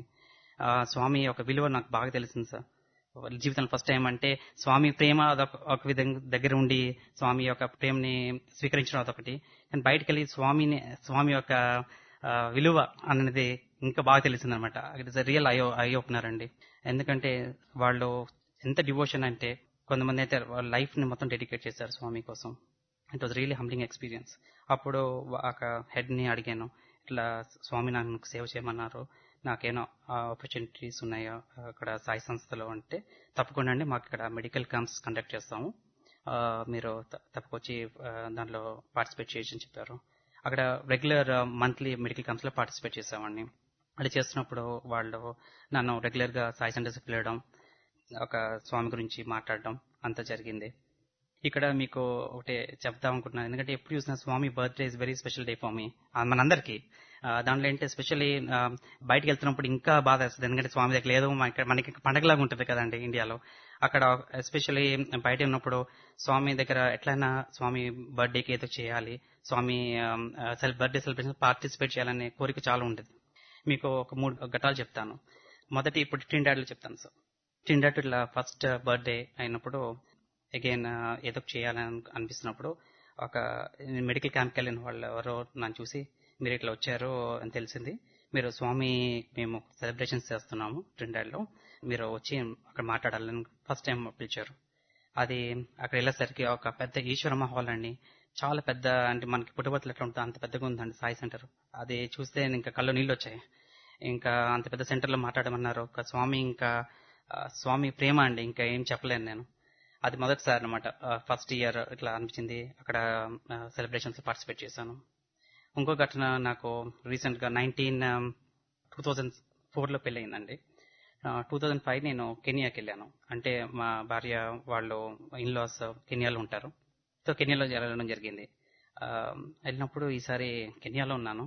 Swami యొక్క విలువ నాకు బాగా తెలిసింది సార్ జీవితంలో ఫస్ట్ టైం అంటే స్వామి ప్రేమ అదొక ఒక విధంగా దగ్గర ఉండి స్వామి యొక్క ప్రేమని స్వీకరించడం అదొకటి కానీ బయటకు వెళ్ళి స్వామిని స్వామి యొక్క ఆ, విలువ అనేది ఇంకా బాగా తెలిసింది అనమాట it is real eye eye opener అండి ఎందుకంటే వాళ్ళు ఎంత డివోషన్ అంటే కొంతమంది అయితే వాళ్ళ లైఫ్ ని మొత్తం డెడికేట్ చేశారు స్వామి కోసం it was really humbling experience అప్పుడు ఒక హెడ్ ని అడిగాను ఇట్లా స్వామి నాకు సేవ చేయమన్నారు నాకేనో ఆపర్చునిటీస్ ఉన్నాయో అక్కడ సాయి సంస్థలో అంటే తప్పకుండా అండి మాకు ఇక్కడ మెడికల్ క్యాంప్స్ కండక్ట్ చేస్తాము ఆ, మీరు త- తప్పకొచ్చి ఆ, దాంట్లో పార్టిసిపేట్ చేయొచ్చు అని చెప్పారు అక్కడ రెగ్యులర్ మంత్లీ మెడికల్ క్యాంప్స్ లో పార్టిసిపేట్ చేసామండి అది చేస్తున్నప్పుడు వాళ్ళు నన్ను రెగ్యులర్ గా సాయి సెంటర్స్ పిలవడం ఒక స్వామి గురించి మాట్లాడడం అంతా జరిగింది ఇక్కడ మీకు ఒకటి చెప్దాం అనుకుంటున్నాను ఎందుకంటే ఎప్పుడు చూసినా Swami birthday is very special day for me మనందరికి ఆ, దాంట్లో ఏంటి ఎస్పెషల్లీ బయటకు వెళ్తున్నప్పుడు ఇంకా బాధ వేస్తుంది ఎందుకంటే స్వామి దగ్గర లేదు మనకి మనకి పండగలాగా ఉంటుంది కదండి ఇండియాలో అక్కడ ఎస్పెషల్లీ బయట ఉన్నప్పుడు స్వామి దగ్గర ఎట్లయినా స్వామి బర్త్డేకి ఏదో చేయాలి స్వామి బర్త్డే సెలబ్రేషన్ పార్టిసిపేట్ చేయాలనే కోరిక చాలా ఉంటుంది మీకు ఒక మూడు ఘటాలు చెప్తాను మొదటి ఇప్పుడు ట్రిండాడ్లో చెప్తాను సార్ ట్రిండాడ్ ఇట్లా ఫస్ట్ బర్త్డే అయినప్పుడు అగైన్ ఏదో చేయాలని అను- అనిపిస్తున్నప్పుడు ఒక మెడికల్ క్యాంప్కి వెళ్ళిన వాళ్ళు ఎవరో నన్ను చూసి మీరు ఇట్లా వచ్చారు అని తెలిసింది మీరు స్వామి మేము సెలబ్రేషన్స్ చేస్తున్నాము ట్రిండాడ్లో మీరు వచ్చి అక్కడ మాట్లాడాలని ఫస్ట్ టైం పిలిచారు అది అక్కడ వెళ్ళేసరికి ఒక పెద్ద ఈశ్వరమ్మ హాల్ అండి చాలా పెద్ద అంటే మనకి పుట్టబతులు ఎట్లా ఉంటుందో అంత పెద్దగా ఉందండి సాయి సెంటర్ అది చూస్తే ఇంకా కళ్ళు నీళ్ళు వచ్చాయి ఇంకా అంత పెద్ద సెంటర్ లో మాట్లాడమన్నారు ఒక స్వామి ఇంకా ఆ, స్వామి ప్రేమ అండి ఇంకా ఏం చెప్పలేను నేను అది మొదటిసారి అనమాట ఫస్ట్ ఇయర్ ఇట్లా అనిపించింది అక్కడ సెలబ్రేషన్స్ పార్టిసిపేట్ చేశాను ఇంకో ఘటన నాకు రీసెంట్ గా నైన్టీన్ టూ థౌజండ్ ఫోర్ లో పెళ్ళయిందండి టూ థౌజండ్ ఫైవ్ నేను కెనియాకి వెళ్ళాను అంటే మా భార్య వాళ్ళు ఇన్లాస్ కెనియాలో ఉంటారు సో కెనియాలో వెళ్ళడం జరిగింది ఆ, వెళ్ళినప్పుడు ఈసారి కెనియాలో ఉన్నాను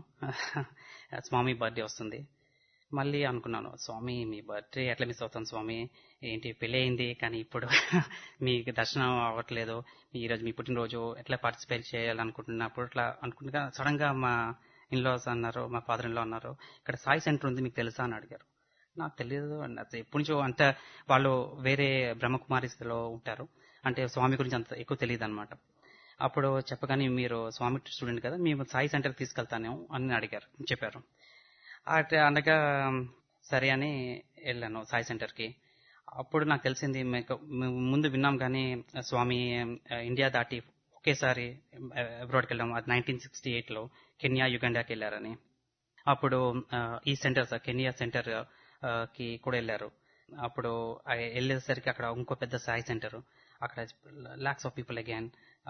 స్వామి బర్త్డే వస్తుంది మళ్ళీ అనుకున్నాను స్వామి మీ బర్త్డే ఎట్లా మిస్ అవుతాను స్వామి ఏంటి పెళ్ళి అయింది కానీ ఇప్పుడు మీకు దర్శనం అవ్వట్లేదు ఈ రోజు మీ పుట్టినరోజు ఎట్లా పార్టిసిపేట్ చేయాలనుకుంటున్నప్పుడు అట్లా అనుకుంటున్నా సడన్ గా మా ఇన్లాస్ అన్నారు మా ఫాదర్ ఇన్లో అన్నారు ఇక్కడ సాయి సెంటర్ ఉంది మీకు తెలుసా అని అడిగారు నాకు తెలియదు అండి అది ఎప్పటి నుంచో అంత వాళ్ళు వేరే బ్రహ్మకుమారిస్లో ఉంటారు అంటే స్వామి గురించి అంత ఎక్కువ తెలియదు అనమాట అప్పుడు చెప్పగానే మీరు స్వామి స్టూడెంట్ కదా మేము సాయి సెంటర్ తీసుకెళ్తాను అని అడిగారు చెప్పారు అట్లా అనగా సరే అని వెళ్ళాను సాయి సెంటర్కి అప్పుడు నాకు తెలిసింది మీకు మేము ముందు విన్నాం కానీ స్వామి ఆ, ఇండియా దాటి ఒకేసారి అబ్రాడ్కి వెళ్ళాం అది నైన్టీన్ సిక్స్టీ ఎయిట్లో కెన్యా యుగండాకి వెళ్ళారని అప్పుడు ఆ, ఈ సెంటర్ సార్ కెనియా సెంటర్ ఆ, కి కూడా వెళ్ళారు అప్పుడు ఆ వెళ్ళేసరికి అక్కడ ఇంకో పెద్ద సాయి సెంటర్ అక్కడ లాక్స్ ఆఫ్ పీపుల్ అగైన్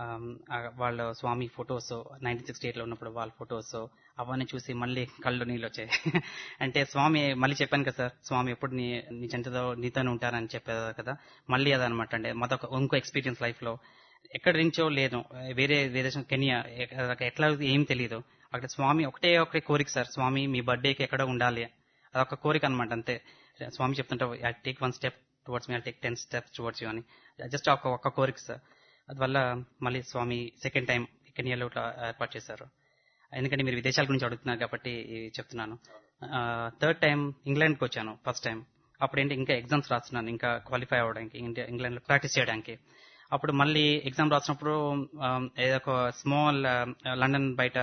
వాళ్ళ Swami photos nineteen sixty eight లో ఉన్నప్పుడు వాళ్ళ ఫొటోస్ అవన్నీ చూసి మళ్ళీ కళ్ళు నీళ్ళు వచ్చాయి అంటే స్వామి మళ్ళీ చెప్పాను కదా సార్ స్వామి ఎప్పుడు నీ నీ చెంతతో నీతోనే ఉంటారని చెప్పారు కదా మళ్ళీ అదనమాట అంటే మరొక ఇంకో ఎక్స్పీరియన్స్ లైఫ్ లో ఎక్కడి నుంచో లేదు వేరే విదేశం కెనియా ఎక్క- ఎట్లా ఏం తెలియదు అక్కడ స్వామి ఒకటే ఒకటే కోరిక సార్ స్వామి మీ బర్త్డేకి ఎక్కడ ఉండాలి అదొక కోరిక అనమాట అంతే స్వామి చెప్తుంటే I take one step towards me I take ten steps towards you అని జస్ట్ ఒక ఒక్క కోరిక సార్ అందువల్ల మళ్ళీ స్వామి సెకండ్ టైం కెనియాలో ఇట్లా ఏర్పాటు చేశారు ఎందుకంటే మీరు విదేశాల గురించి అడుగుతున్నారు కాబట్టి ఇది చెప్తున్నాను థర్డ్ టైం ఇంగ్లాండ్కి వచ్చాను ఫస్ట్ టైం అప్పుడు ఏంటి ఇంకా ఎగ్జామ్స్ రాస్తున్నాను ఇంకా క్వాలిఫై అవ్వడానికి ఇండియా ఇంగ్లాండ్లో ప్రాక్టీస్ చేయడానికి అప్పుడు మళ్ళీ ఎగ్జామ్ రాసినప్పుడు ఆ, ఏదో ఒక స్మాల్ లండన్ బయట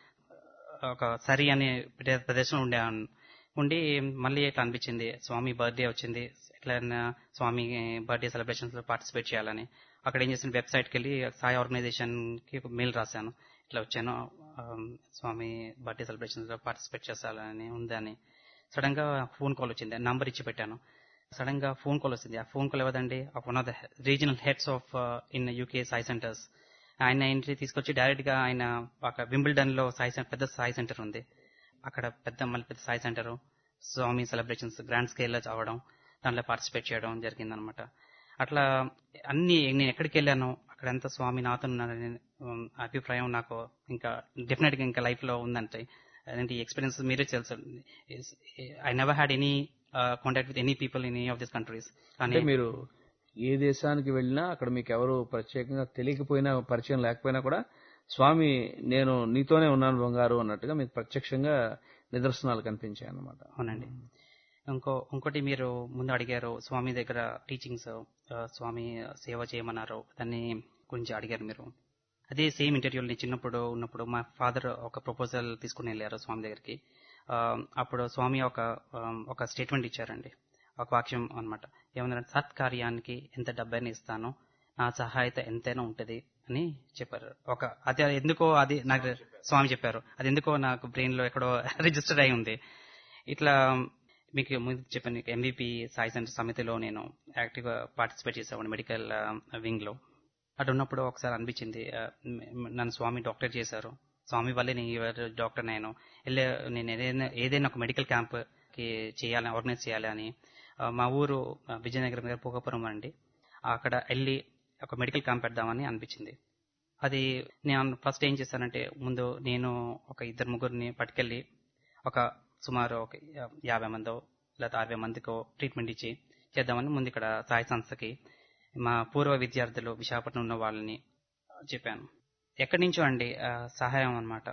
ఒక సరి అనే ప్రదే- ప్రదేశంలో ఉండే ఉండి మళ్ళీ ఇట్లా అనిపించింది స్వామి బర్త్డే వచ్చింది ఎట్లయినా స్వామి బర్త్డే సెలబ్రేషన్స్ లో పార్టిసిపేట్ చేయాలని అక్కడ ఏం చేసిన వెబ్సైట్ కి వెళ్ళి సాయి ఆర్గనైజేషన్ కి ఒక మెయిల్ రాశాను ఇట్లా వచ్చాను ఆమ్, స్వామి బర్త్డే సెలబ్రేషన్స్ లో పార్టిసిపేట్ చేయాలని ఉందని సడన్ గా ఫోన్ కాల్ వచ్చింది నంబర్ ఇచ్చి పెట్టాను సడన్ గా ఫోన్ కాల్ వచ్చింది ఆ ఫోన్ కాల్ ఎవదండి one of the regional heads of in UK Sai centres ఆయన ఇంటికి తీసుకొచ్చి డైరెక్ట్ గా ఆయన ఒక వింబుల్డన్ లో సాయి సెం- పెద్ద సాయి సెంటర్ ఉంది అక్కడ పెద్ద మళ్ళీ పెద్ద Sai centre Swami celebrations grand scale లో అవడం దాంట్లో పార్టిసిపేట్ చేయడం జరిగిందనమాట అట్లా అన్ని నేను ఎక్కడికి వెళ్ళానో అక్కడంతా స్వామి నాతో ఉన్నారనే ఉమ్, అభిప్రాయం నాకు ఇంకా డెఫినెట్ గా ఇంకా లైఫ్ లో ఉందంటే అదేంటి ఎక్స్పీరియన్స్ మీరే తెలుసు I never had any contact with any people in any of this countries అంటే కానీ మీరు ఏ దేశానికి వెళ్ళినా అక్కడ మీకు ఎవరు ప్రత్యేకంగా తెలియకపోయినా పరిచయం లేకపోయినా కూడా స్వామి నేను నీతోనే ఉన్నాను బంగారు అన్నట్టుగా మీకు ప్రత్యక్షంగా నిదర్శనాలు కనిపించాయి అన్నమాట అవునండి ఇంకో ఇంకోటి మీరు ముందు అడిగారు స్వామి దగ్గర టీచింగ్స్ స్వామి సేవ చేయమన్నారు దాన్ని గురించి అడిగారు మీరు అదే సేమ్ ఇంటర్వ్యూలో నేను చిన్నప్పుడు ఉన్నప్పుడు మా ఫాదర్ ఒక ప్రపోజల్ తీసుకుని వెళ్ళారు స్వామి దగ్గరికి ఆ, అప్పుడు స్వామి ఒక ఆ, ఒక స్టేట్మెంట్ ఇచ్చారండి ఒక వాక్యం అన్నమాట ఏమన్నారంటే సత్కార్యానికి ఎంత డబ్బైనా ఇస్తానో నా సహాయత ఎంతైనా ఉంటది అని చెప్పారు ఒక అది ఎందుకో అది నాకు స్వామి చెప్పారు అది ఎందుకో నాకు బ్రెయిన్ లో ఎక్కడో రిజిస్టర్ అయి ఉంది ఇట్లా మీకు ముందు చెప్పాను ఎంబీపీ సాయి సెంటర్ సమితిలో నేను యాక్టివ్ గా పార్టిసిపేట్ చేసేవాడిని మెడికల్ వింగ్ లో అటు ఉన్నప్పుడు ఒకసారి అనిపించింది ఆ, మ్- మ్- నన్ను స్వామి డాక్టర్ చేశారు స్వామి వల్లే నేను ఈ డాక్టర్ నేను వెళ్ళే నేను ఏదైనా ఏదైనా ఒక మెడికల్ క్యాంప్ కి చేయాలని ఆర్గనైజ్ చేయాలి అని ఆ, మా ఊరు ఆ, విజయనగరం దగ్గర భోగపురం అండి అక్కడ వెళ్ళి ఒక మెడికల్ క్యాంప్ పెడదామని అనిపించింది అది నేను ఫస్ట్ ఏం చేశానంటే ముందు నేను ఒక ఇద్దరు ముగ్గురిని పట్టుకెళ్ళి ఒక సుమారు ఒక యా- యాభై మందో లేదా అరవై మందికో ట్రీట్మెంట్ ఇచ్చి చేద్దామని ముందు ఇక్కడ సాయి సంస్థకి మా పూర్వ విద్యార్థులు విశాఖపట్నం ఉన్న వాళ్ళని చెప్పాను ఎక్కడి నుంచో అండి ఆ, సహాయం అనమాట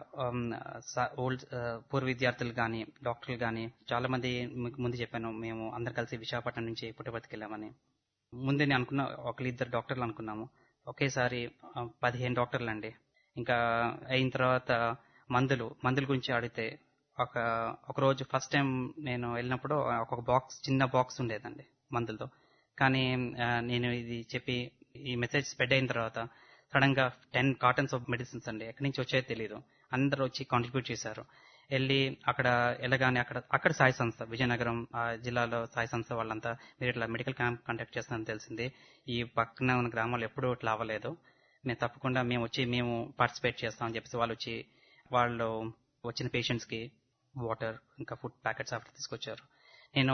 ఓల్డ్ పూర్వ విద్యార్థులు కానీ డాక్టర్లు కానీ చాలా మంది మీకు ముందు చెప్పాను మేము అందరు కలిసి విశాఖపట్నం నుంచి పుట్టపర్తికి వెళ్ళామని ముందే నేను అనుకున్న ఒకరిద్దరు డాక్టర్లు అనుకున్నాము ఒకేసారి ఆ, పదిహేను డాక్టర్లు అండి ఇంకా అయిన తర్వాత మందులు మందుల గురించి అడిగితే ఒక ఒక రోజు ఫస్ట్ టైం నేను వెళ్ళినప్పుడు ఒక బాక్స్ చిన్న బాక్స్ ఉండేదండి మందులతో కానీ ఆ, నేను ఇది చెప్పి ఈ మెసేజ్ స్ప్రెడ్ అయిన తర్వాత సడన్ గా టెన్ కాటన్స్ ఆఫ్ మెడిసిన్స్ అండి ఎక్కడి నుంచి వచ్చేది తెలియదు అందరూ వచ్చి కాంట్రిబ్యూట్ చేశారు వెళ్ళి అక్కడ వెళ్ళగానే అక్కడ అక్కడ సాయి సంస్థ విజయనగరం ఆ జిల్లాలో సాయి సంస్థ వాళ్ళంతా మీరు ఇట్లా మెడికల్ క్యాంప్ కండక్ట్ చేస్తారని తెలిసింది ఈ పక్కన ఉన్న గ్రామాలు ఎప్పుడూ ఇట్లా అవ్వలేదు మేము తప్పకుండా మేము వచ్చి మేము పార్టిసిపేట్ చేస్తామని చెప్పేసి వాళ్ళు వచ్చి వాళ్ళు వచ్చిన పేషెంట్స్ కి వాటర్ ఇంకా ఫుడ్ ప్యాకెట్స్ అక్కడ తీసుకొచ్చారు నేను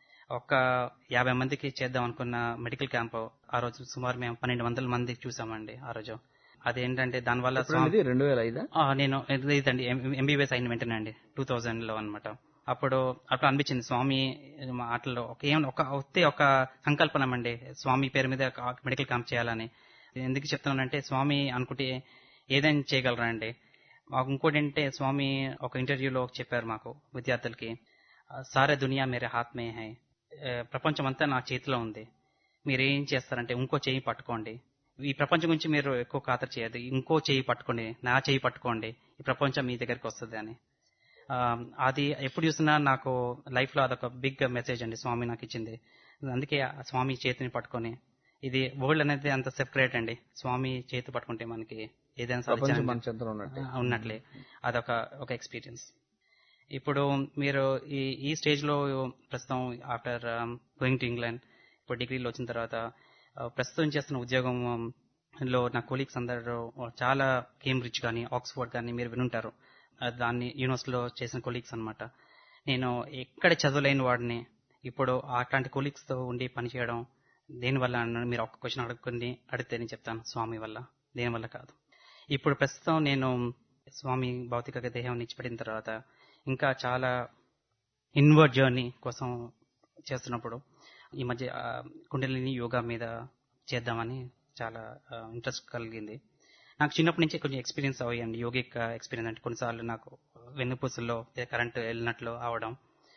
ఒక యాభై మందికి చేద్దాం అనుకున్న మెడికల్ క్యాంప్ ఆ రోజు సుమారు మేము పన్నెండు వందల మంది చూసామండి ఆ రోజు అదేంటంటే దానివల్ల ఎప్పుడండి ఇది రెండు వేల ఐదా ఆ, నేను ఇదండి ఎంబీబీఎస్ అయిన వెంటనే అండి టూ థౌజండ్ లో అనమాట అప్పుడు అప్పుడు అనిపించింది స్వామి మాటల్లో ఒక ఏం ఒక వస్తే ఒక సంకల్పనం అండి స్వామి పేరు మీద ఒక మెడికల్ క్యాంప్ చేయాలని ఎందుకు చెప్తున్నానంటే స్వామి అనుకుంటే ఏదైనా చేయగలరండి మాకు ఇంకోటి ఏంటంటే స్వామి ఒక ఇంటర్వ్యూలో చెప్పారు మాకు విద్యార్థులకి సారే దునియా మేరే హాత్ మే హై ఆ, ప్రపంచం అంతా నా చేతిలో ఉంది మీరు ఏం చేస్తారంటే ఇంకో చేయి పట్టుకోండి ఈ ప్రపంచం గురించి మీరు ఎక్కువ ఖాతరు చేయదు ఇంకో చేయి పట్టుకోండి నా చేయి పట్టుకోండి ఈ ప్రపంచం మీ దగ్గరికి వస్తుంది అని ఆ, అది ఎప్పుడు చూసినా నాకు లైఫ్ లో అదొక బిగ్ మెసేజ్ అండి స్వామి నాకు ఇచ్చింది అందుకే ఆ స్వామి చేతిని పట్టుకొని ఇది వరల్డ్ అనేది అంత సెపరేట్ అండి స్వామి చేతి పట్టుకుంటే మనకి ఏదైనా ప్రపంచం సాధించాలని మన చెంతలో ఉన్నట్టే ఆ, ఉన్నట్లే అదొక ఒక ఎక్స్పీరియన్స్ ఇప్పుడు మీరు ఈ ఈ స్టేజ్ లో ప్రస్తుతం ఆఫ్టర్ గోయింగ్ టు ఇంగ్లాండ్ ఇప్పుడు డిగ్రీలో వచ్చిన తర్వాత ఆ, ప్రస్తుతం చేస్తున్న ఉద్యోగం um, లో నా కొలీగ్స్ అందరూ చాలా కేంబ్రిడ్జ్ కానీ ఆక్స్ఫోర్డ్ కానీ మీరు వినుంటారు ఆ, దాన్ని యూనివర్సిటీలో చేసిన కొలీగ్స్ అన్నమాట నేను ఎక్కడ చదవలేని వాడిని ఇప్పుడు అట్లాంటి కొలీగ్స్ తో ఉండి పనిచేయడం దేనివల్ల అన్న మీరు ఒక క్వశ్చన్ అడుగుకుని అడిగితే నేను చెప్తాను స్వామి వల్ల దేనివల్ల కాదు ఇప్పుడు ప్రస్తుతం నేను స్వామి భౌతిక దేహం నిచ్చిపెట్టిన తర్వాత ఇంకా చాలా ఇన్వర్డ్ జర్నీ కోసం చేస్తున్నప్పుడు ఈ మధ్య ఆ, కుండలిని యోగా మీద చేద్దామని చాలా ఇంట్రెస్ట్ కలిగింది నాకు చిన్నప్పటి నుంచి కొంచెం ఎక్స్పీరియన్స్ అయ్యండి యోగిక్ ఎక్స్పీరియన్స్ అంటే కొన్నిసార్లు నాకు వెన్నుపూసల్లో కరెంట్ వెళ్ళినట్లు అవడం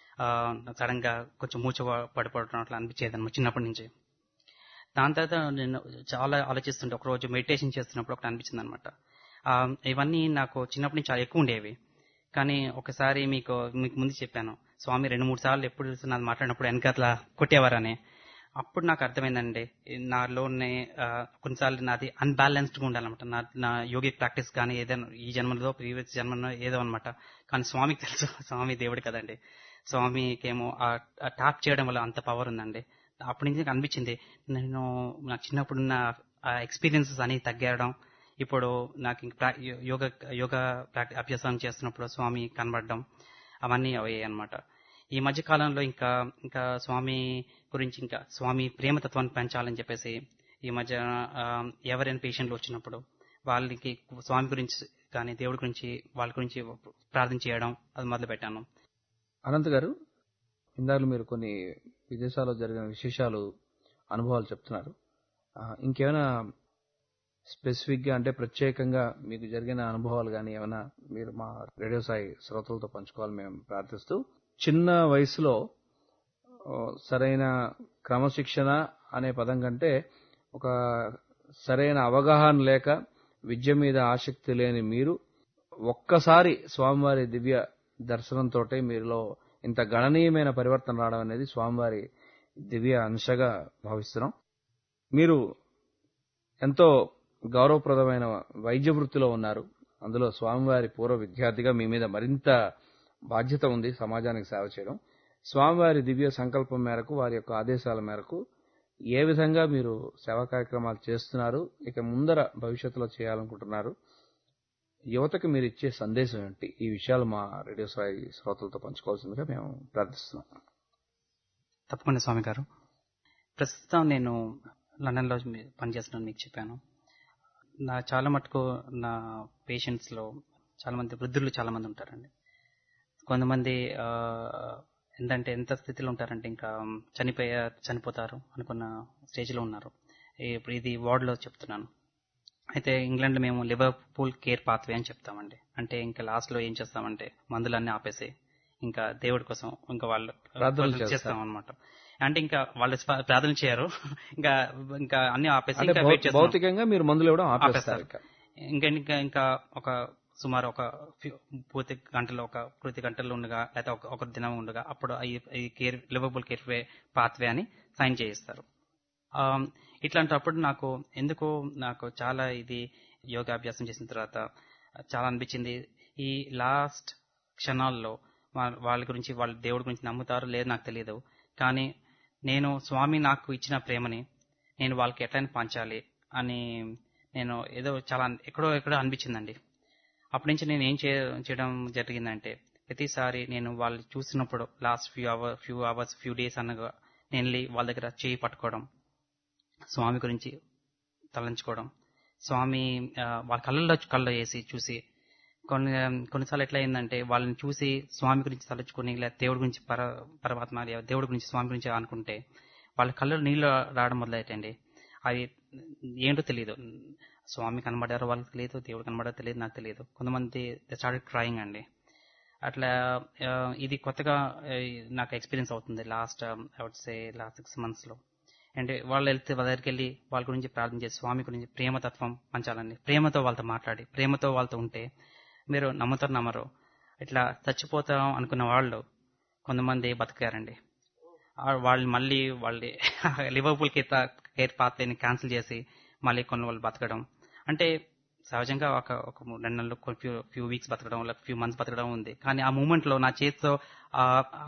సడన్ గా కొంచెం మూచ పడిపోవడం అట్లా అనిపించేది అనమాట చిన్నప్పటి నుంచి దాని తర్వాత నేను చాలా ఆలోచిస్తుంటే ఒక రోజు మెడిటేషన్ చేస్తున్నప్పుడు ఒకటి అనిపించింది అనమాట ఇవన్నీ నాకు చిన్నప్పటి నుంచి చాలా ఎక్కువ ఉండేవి కానీ ఒకసారి మీకు మీకు ముందు చెప్పాను స్వామి రెండు మూడు సార్లు ఎప్పుడు నాది మాట్లాడినప్పుడు వెనకట్లా కొట్టేవారని అప్పుడు నాకు అర్థమైందండి నాలోనే ఆ, కొన్నిసార్లు నాది అన్బ్యాలెన్స్డ్ గా ఉండాలన్నమాట నా నా యోగిక్ ప్రాక్టీస్ కానీ ఏదైనా ఈ జన్మలో ప్రీవియస్ జన్మలో ఏదో అనమాట కానీ స్వామికి తెలుసు స్వామి దేవుడు కదండి స్వామికేమో ఆ టాప్ చేయడం వల్ల అంత పవర్ ఉందండి అప్పటి నుంచి నాకు అనిపించింది నేను నాకు చిన్నప్పుడున్న ఆ ఎక్స్పీరియన్సెస్ అనేవి తగ్గడం ఇప్పుడు నాకు ఇంక ప్రా- యోగా యోగా ప్రాక్టీ అభ్యాసం చేస్తున్నప్పుడు స్వామి కనబడడం అవన్నీ అయ్యాయి అనమాట ఈ మధ్య కాలంలో ఇంకా ఇంకా స్వామి గురించి ఇంకా స్వామి ప్రేమతత్వాన్ని పెంచాలని చెప్పేసి ఈ మధ్య ఆ, ఎవరైనా పేషెంట్లు వచ్చినప్పుడు వాళ్ళకి స్వామి గురించి కానీ దేవుడి గురించి వాళ్ళ గురించి ప్రార్థన చేయడం అది మొదలు పెట్టాను అనంత్ గారు ఇందాక మీరు కొన్ని విదేశాల్లో జరిగిన విశేషాలు అనుభవాలు చెప్తున్నారు ఆ, ఇంకేమైనా స్పెసిఫిక్ గా అంటే ప్రత్యేకంగా మీకు జరిగిన అనుభవాలు కానీ ఏమైనా మీరు మా రేడియో సాయి శ్రోతలతో పంచుకోవాలని మేము ప్రార్థిస్తూ చిన్న వయసులో ఆ, సరైన క్రమశిక్షణ అనే పదం కంటే ఒక సరైన అవగాహన లేక విద్య మీద ఆసక్తి లేని మీరు ఒక్కసారి స్వామివారి దివ్య దర్శనంతో మీలో ఇంత గణనీయమైన పరివర్తన రావడం అనేది స్వామివారి దివ్య అంశగా భావిస్తున్నాం మీరు ఎంతో గౌరవప్రదమైన వైద్య వృత్తిలో ఉన్నారు అందులో స్వామివారి పూర్వ విద్యార్థిగా మీ మీద మరింత బాధ్యత ఉంది సమాజానికి సేవ చేయడం స్వామివారి దివ్య సంకల్పం మేరకు వారి యొక్క ఆదేశాల మేరకు ఏ విధంగా మీరు సేవా కార్యక్రమాలు చేస్తున్నారు ఇక ముందర భవిష్యత్తులో చేయాలనుకుంటున్నారు యువతకు మీరు ఇచ్చే సందేశం ఏంటి ఈ విషయాలు మా రేడియో సాయి శ్రోతలతో పంచుకోవాల్సిందిగా మేము ప్రార్థిస్తున్నాం తప్పకుండా స్వామి గారు ప్రస్తుతం నేను లండన్ లో మీ- పనిచేస్తున్నాను మీకు చెప్పాను నా చాలా మటుకు నా పేషెంట్స్ లో చాలా మంది వృద్ధులు చాలా మంది ఉంటారండి కొంతమంది ఆ, ఏంటంటే ఎంత స్థితిలో ఉంటారంటే ఇంకా చనిపోయే చనిపోతారు అనుకున్న స్టేజ్ లో ఉన్నారు ఇప్పుడు ఇది వార్డ్ లో చెప్తున్నాను అయితే ఇంగ్లాండ్ లో మేము లివర్ పూల్ కేర్ పాత్వే అని చెప్తామండి అంటే ఇంకా లాస్ట్ లో ఏం చేస్తామంటే మందులన్నీ ఆపేసి ఇంకా దేవుడి కోసం ఇంకా వాళ్ళు ప్రార్థనలు చేస్తారు. చేస్తాం అనమాట అంటే ఇంకా వాళ్ళు స్ప- ప్రార్థన చేయరు ఇంకా ఇంకా అన్ని ఆపేసి అంటే ఇంకా భౌ- వెయిట్ చేస్తాం భౌతికంగా మీరు మందులు ఇవ్వడం ఆపేస్తారు ఆపేస్తారు. ఇంకా ఇంకా ఇంకా ఒక సుమారు ఒక few- పూర్తి గంటలో ఒక పూర్తి గంటల్లో ఉండగా లేకపోతే ఒక ఒక దినం ఉండగా అప్పుడు ఈ- ఈ care livable care way pathway అని సైన్ చేయిస్తారు ఆ, ఇట్లాంటప్పుడు నాకు ఎందుకు నాకు చాలా ఇది యోగాభ్యాసం చేసిన తర్వాత చాలా అనిపించింది ఈ లాస్ట్ క్షణాల్లో వా- వాళ్ళ గురించి వాళ్ళ దేవుడి గురించి నమ్ముతారో లేదో నాకు తెలియదు కానీ నేను స్వామి నాకు ఇచ్చిన ప్రేమని నేను వాళ్ళకి ఎట్లయినా పంచాలి అని నేను ఏదో చాలా ఎక్కడో ఎక్కడో అనిపించిందండి అప్పటి నుంచి నేను ఏం చే- చేయడం జరిగిందంటే ప్రతిసారి నేను వాళ్ళు చూసినప్పుడు last few hour few hours few days అనగా నేను వెళ్ళి వాళ్ళ దగ్గర చేయి పట్టుకోవడం స్వామి గురించి తలంచుకోవడం స్వామి ఆ, వాళ్ళ కళ్ళల్లో కళ్ళు వేసి చూసి కొన్ని కొన్నిసార్లు ఎట్లా అయిందంటే వాళ్ళని చూసి స్వామి గురించి తలుచుకుని లేదా దేవుడి గురించి పర పరమాత్మ లేదా దేవుడి గురించి స్వామి గురించి అనుకుంటే వాళ్ళ కళ్ళలో నీళ్ళు రావడం మొదలైతండి అవి ఏంటో తెలియదు స్వామి కనబడారో వాళ్ళకి తెలియదు దేవుడు కనబడారో తెలియదు నాకు తెలియదు కొంతమంది స్టార్టెడ్ క్రాయింగ్ అండి అట్లా ఆ, ఇది కొత్తగా ఆ, నాకు ఎక్స్పీరియన్స్ అవుతుంది last I would say last six months లో అంటే వాళ్ళు వెళ్తే వాళ్ళ దగ్గరికి వెళ్ళి వాళ్ళ గురించి ప్రార్థన చేసి స్వామి గురించి ప్రేమతత్వం పంచాలండి ప్రేమతో వాళ్ళతో మాట్లాడి ప్రేమతో వాళ్ళతో ఉంటే మీరు నమ్ముతారు నమ్మరు ఇట్లా చచ్చిపోతాం అనుకున్న వాళ్ళు కొంతమంది బతికారండి ఆ వాళ్ళు మళ్ళీ వాళ్ళ లివర్పూల్ కేర్ పాత్రని క్యాన్సిల్ చేసి మళ్ళీ కొన్ని వాళ్ళు బతకడం అంటే సహజంగా ఒక ఒక మూడు రెండు నెలలు ఫ్యూ ఫ్యూ వీక్స్ బతకడం లేక ఫ్యూ మంత్స్ బతకడం ఉంది కానీ ఆ మూమెంట్ లో నా చేతితో ఆ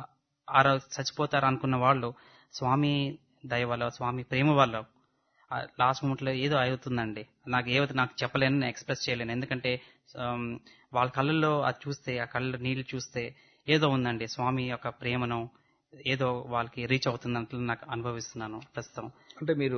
ఆ రోజు చచ్చిపోతారు అనుకున్న వాళ్ళు స్వామి దయ వల్ల స్వామి ప్రేమ వల్ల లాస్ట్ మూమెంట్ లో ఏదో అవుతుందండి నాకు ఏదో నాకు చెప్పలేను నేను ఎక్స్ప్రెస్ చేయలేను ఎందుకంటే ఆమ్, వాళ్ళ కళ్ళల్లో అది చూస్తే ఆ కళ్ళ నీళ్లు చూస్తే ఏదో ఉందండి స్వామి యొక్క ప్రేమను ఏదో వాళ్ళకి రీచ్ అవుతున్నట్లు నాకు అనుభవిస్తున్నాను ప్రస్తుతం అంటే మీరు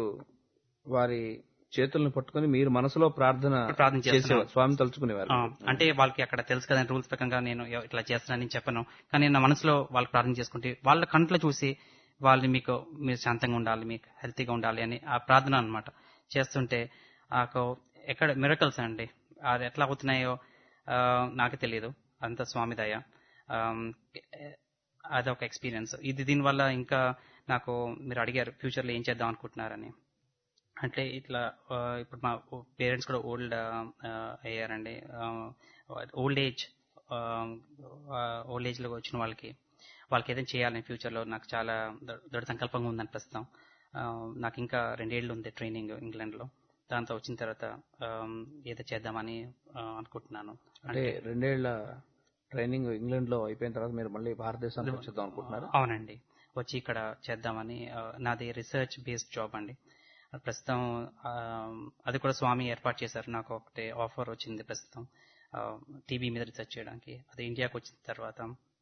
వారి చేతులను పట్టుకొని మీరు మనసులో ప్రార్థన ప్రార్థన చేస్తున్నాను. చేసేవారు స్వామి తలుచుకునేవారు ఆ, అంటే వాళ్ళకి అక్కడ తెలుసు కదా రూల్స్ ప్రకారంగా నేను ఎ- ఇట్లా చేస్తున్నానని చెప్పను కానీ నా మనసులో వాళ్ళు ప్రార్థన చేసుకుంటే వాళ్ళ కంట్లో చూసి వాళ్ళని మీకు మీరు శాంతంగా ఉండాలి మీకు హెల్తీగా ఉండాలి అని ఆ ప్రార్థన అన్నమాట చేస్తుంటే నాకు ఎక్కడ మిరకల్స్ అండి అది ఎట్లా అవుతున్నాయో ఆ, నాకు తెలియదు అంత స్వామి దయ ఆమ్, అదొక ఎక్స్పీరియన్స్ ఇది దీనివల్ల ఇంకా నాకు మీరు అడిగారు ఫ్యూచర్లో ఏం చేద్దాం అనుకుంటున్నారని అంటే ఇట్లా ఆ, ఇప్పుడు మా పేరెంట్స్ కూడా ఓల్డ్ అయ్యారండి ఓల్డ్ ఏజ్ ఓల్డ్ ఏజ్ లో వచ్చిన వాళ్ళకి వాళ్ళకి ఏదైనా చేయాలని ఫ్యూచర్ లో నాకు చాలా దృ- దృఢ సంకల్పంగా ఉందని ప్రస్తుతం ఆ, నాకు ఇంకా రెండేళ్లు ఉంది ట్రైనింగ్ ఇంగ్లాండ్ లో దాంతో వచ్చిన తర్వాత ఆ, ఏదో చేద్దామని ఆ, అనుకుంటున్నాను అంటే రెండేళ్ల ట్రైనింగ్ ఇంగ్లాండ్ లో అయిపోయిన తర్వాత మీరు మళ్ళీ భారతదేశానికి వచ్చేద్దాం అనుకుంటున్నారు అవునండి వచ్చి ఇక్కడ చేద్దామని ఆ, నాది రీసెర్చ్ బేస్డ్ జాబ్ అండి ప్రస్తుతం ఆ, అది కూడా స్వామి ఏర్పాటు చేశారు నాకు ఒకటి ఆఫర్ వచ్చింది ప్రస్తుతం టీబీ మీద రీసెర్చ్ చేయడానికి అది ఇండియాకి వచ్చిన తర్వాత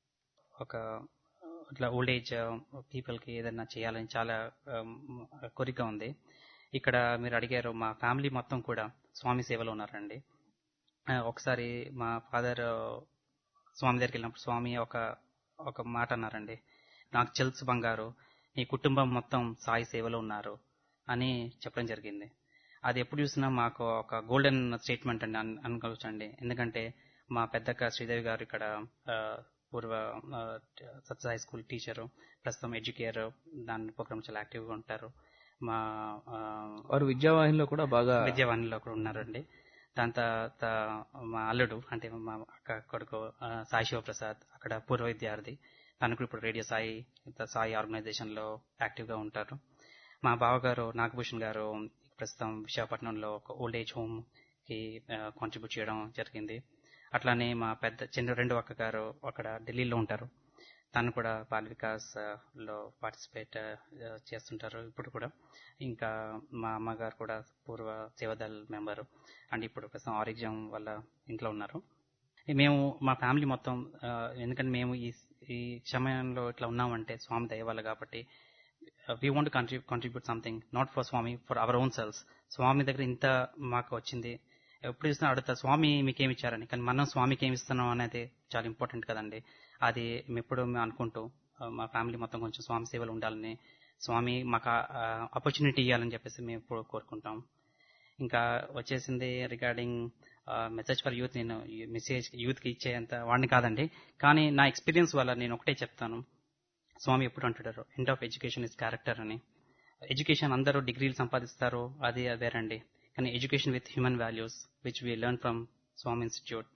ఒక ఇట్లా ఓల్డ్ ఏజ్ పీపుల్ కి ఏదైనా చేయాలని చాలా ఆ, కోరిక ఉంది ఇక్కడ మీరు అడిగారు మా ఫ్యామిలీ మొత్తం కూడా స్వామి సేవలో ఉన్నారండి ఆ, ఒకసారి మా ఫాదర్ స్వామి దగ్గరికి వెళ్ళినప్పుడు స్వామి ఒక ఒక మాట అన్నారండి నాకు తెలుసు బంగారు నీ కుటుంబం మొత్తం సాయి సేవలో ఉన్నారు అని చెప్పడం జరిగింది అది ఎప్పుడు చూసినా మాకు ఒక గోల్డెన్ స్టేట్మెంట్ అండి అన్- అనుకోవచ్చండి ఎందుకంటే మా పెద్దక్క శ్రీదేవి గారు ఇక్కడ ఆ, పూర్వ ఆ, సత్య హై స్కూల్ టీచరు ప్రస్తుతం ఎడ్యుకేర్ దాని ప్రోగ్రామ్ చాలా యాక్టివ్గా ఉంటారు మా ఆ, వారు విద్యావాహినిలో కూడా బాగా విద్యావాణిలో కూడా ఉన్నారండి దాని తర్వాత మా అల్లుడు అంటే మా అక్క కొడుకు ఆ, సాయి శివప్రసాద్ అక్కడ పూర్వ విద్యార్థి తనకు ఇప్పుడు రేడియో సాయి ఇంత సాయి ఆర్గనైజేషన్ లో యాక్టివ్ గా ఉంటారు మా బావగారు నాగభూషణ్ గారు ప్రస్తుతం విశాఖపట్నంలో ఒక ఓల్డ్ ఏజ్ హోమ్ కి కాంట్రిబ్యూట్ చేయడం జరిగింది అట్లానే మా పెద్ద చిన్న రెండో అక్క గారు అక్కడ ఢిల్లీలో ఉంటారు తను కూడా బాల వికాస్ ఆ, లో పార్టిసిపేట్ ఆ, చేస్తుంటారు ఇప్పుడు కూడా ఇంకా మా అమ్మగారు కూడా పూర్వ సేవదల్ మెంబర్ అండ్ ఇప్పుడు ప్రస్తుతం ఆరిగ్జం వల్ల ఇంట్లో ఉన్నారు మేము మా ఫ్యామిలీ మొత్తం ఆ, ఎందుకంటే మేము ఈ ఈ సమయంలో ఇట్లా ఉన్నామంటే స్వామి దయ వల్ల కాబట్టి we want contribute something not for Swami for our own selves Swami దగ్గర ఇంత మాకు వచ్చింది ఎప్పుడు చూసినా అడుగుతా స్వామి మీకేమి ఇచ్చారని కానీ మనం స్వామికి ఏమి ఇస్తున్నాం అనేది చాలా ఇంపార్టెంట్ కదండి అది మేము ఎప్పుడు మేము అనుకుంటూ ఆ, మా ఫ్యామిలీ మొత్తం కొంచెం స్వామి సేవలు ఉండాలని స్వామి మాకు ఆపర్చునిటీ ఇవ్వాలని చెప్పేసి మేము ఎప్పుడు కోరుకుంటాం ఇంకా వచ్చేసింది రిగార్డింగ్ మెసేజ్ ఫర్ యూత్ నేను మెసేజ్ యూత్ కి ఇచ్చేంత వాడిని కాదండి కానీ నా ఎక్స్పీరియన్స్ వల్ల నేను ఒకటే చెప్తాను స్వామి ఎప్పుడు అంటారు end of education is character అని ఎడ్యుకేషన్ అందరూ డిగ్రీలు సంపాదిస్తారు అది వేరండి కానీ education with human values which we learn from Swami institute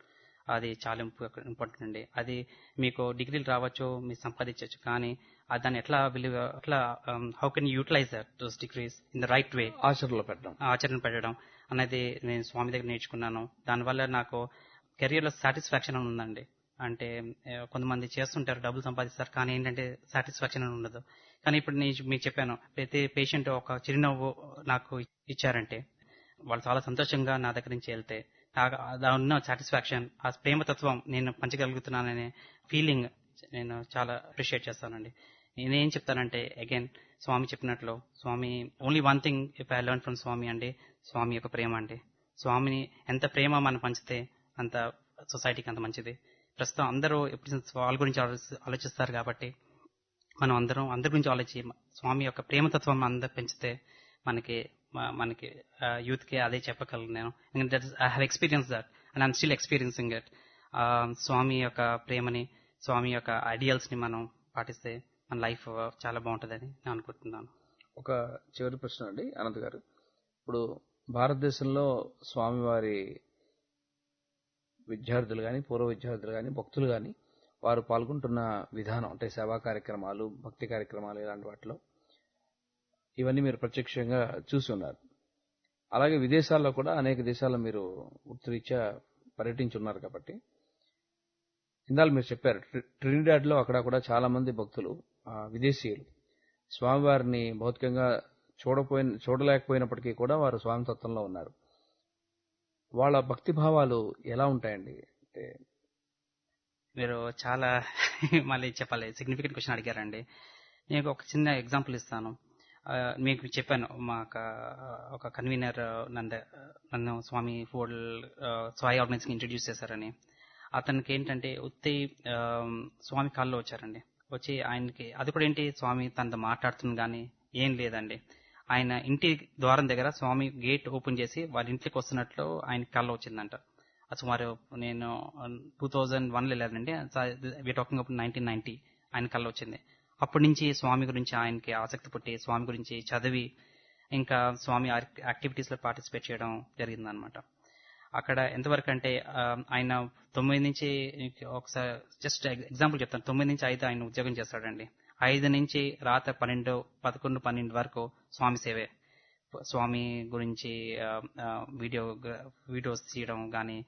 అది చాలా ఇంపార్టెంట్ అండి అది మీకు డిగ్రీలు రావచ్చు మీరు సంపాదించవచ్చు కానీ అది దాన్ని ఎట్లా విలువ ఎట్లా how can utilize those degrees in the right way ఆచరణలో పెట్టడం ఆచరణ పెట్టడం అనేది నేను స్వామి దగ్గర నేర్చుకున్నాను దానివల్ల నాకు కెరియర్లో సాటిస్ఫాక్షన్ అని ఉందండి అంటే ఏ, కొంతమంది చేస్తుంటారు డబ్బులు సంపాదిస్తారు కానీ ఏంటంటే సాటిస్ఫాక్షన్ అని ఉండదు కానీ ఇప్పుడు నేను మీకు చెప్పాను ప్రతి పేషెంట్ ఒక చిరునవ్వు నాకు ఇచ్చారంటే వాళ్ళు చాలా సంతోషంగా నా దగ్గర నుంచి వెళ్తే నాకు దాని ఉన్న సాటిస్ఫాక్షన్ ఆ ప్రేమతత్వం నేను పంచగలుగుతున్నాననే ఫీలింగ్ నేను చాలా అప్రిషియేట్ చేస్తానండి నేనేం చెప్తానంటే అగైన్ స్వామి చెప్పినట్లు Swami only one thing if I learn from Swami అండి స్వామి యొక్క ప్రేమ అండి స్వామిని ఎంత ప్రేమ మనం పంచితే అంత సొసైటీకి అంత మంచిది ప్రస్తుతం అందరూ ఎప్పుడు వాళ్ళ గురించి ఆలోచి- ఆలోచిస్తారు కాబట్టి మనం అందరం అందరి గురించి ఆలోచి స్వామి యొక్క ప్రేమతత్వం అందరు పెంచితే మనకి మ- మనకి యూత్ కి అదే చెప్పగలను నేను ఎందుకంటే I have experience that and I'm still experiencing it Swami యొక్క ప్రేమని స్వామి యొక్క ఐడియల్స్ ని మనం పాటిస్తే మన లైఫ్ చాలా బాగుంటుందని నేను అనుకుంటున్నాను ఒక చివరి ప్రశ్న అండి అనంత్ గారు ఇప్పుడు భారతదేశంలో స్వామివారి విద్యార్థులు కానీ పూర్వ విద్యార్థులు కానీ భక్తులు కానీ వారు పాల్గొంటున్న విధానం అంటే సేవా కార్యక్రమాలు భక్తి కార్యక్రమాలు ఇలాంటి వాటిలో ఇవన్నీ మీరు ప్రత్యక్షంగా చూసి ఉన్నారు అలాగే విదేశాల్లో కూడా అనేక దేశాల్లో మీరు వృత్తిరీత్యా పర్యటించున్నారు కాబట్టి ఇందాలు మీరు చెప్పారు ట్రి- ట్రినిడాడ్ లో అక్కడ కూడా చాలా మంది భక్తులు ఆ, విదేశీయులు స్వామివారిని భౌతికంగా చూడపోయిన చూడలేకపోయినప్పటికీ కూడా వారు స్వామి తత్వంలో ఉన్నారు వాళ్ళ భక్తి భావాలు ఎలా ఉంటాయండి అంటే మీరు చాలా మళ్ళీ చెప్పాలి సిగ్నిఫికెంట్ క్వశ్చన్ అడిగారండి నేను ఒక చిన్న ఎగ్జాంపుల్ ఇస్తాను ఆ, మీకు చెప్పాను మా ఒక ఒక కన్వీనర్ నన్ను నన్ను స్వామి ఫోల్ స్వాయి ఆర్గనైజ్కి ఇంట్రడ్యూస్ చేశారని అతనికి ఏంటంటే ఉత్తి ఆ, స్వామి కాల్లో వచ్చారండి వచ్చి ఆయనకి అది కూడా ఏంటి స్వామి తనతో మాట్లాడుతుంది కానీ ఏం లేదండి ఆయన ఇంటి ద్వారం దగ్గర స్వామి గేట్ ఓపెన్ చేసి వాళ్ళ ఇంట్లోకి వస్తున్నట్లు ఆయన కళ్ళ వచ్చిందంట అది సుమారు నేను టూ థౌజండ్ వన్లో వెళ్ళానండి వి టాకింగ్ అప్పుడు నైన్టీన్ నైన్టీ ఆయన కళ్ళ వచ్చింది అప్పటి నుంచి స్వామి గురించి ఆయనకి ఆసక్తి పుట్టి స్వామి గురించి చదివి ఇంకా స్వామి యాక్టివిటీస్ లో పార్టిసిపేట్ చేయడం జరిగిందనమాట అక్కడ ఎంతవరకు అంటే ఆ, ఆయన తొమ్మిది నుంచి ఒకసారి జస్ట్ ఎగ్జాంపుల్ చెప్తాను తొమ్మిది నుంచి ఐదు ఆయన ఉద్యోగం చేస్తాడండి ఐదు నుంచి రాత్రి పన్నెండు పదకొండు పన్నెండు వరకు స్వామి సేవే స్వామి గురించి ఆ, ఆ, వీడియో వీడియోస్ తీయడం కానీ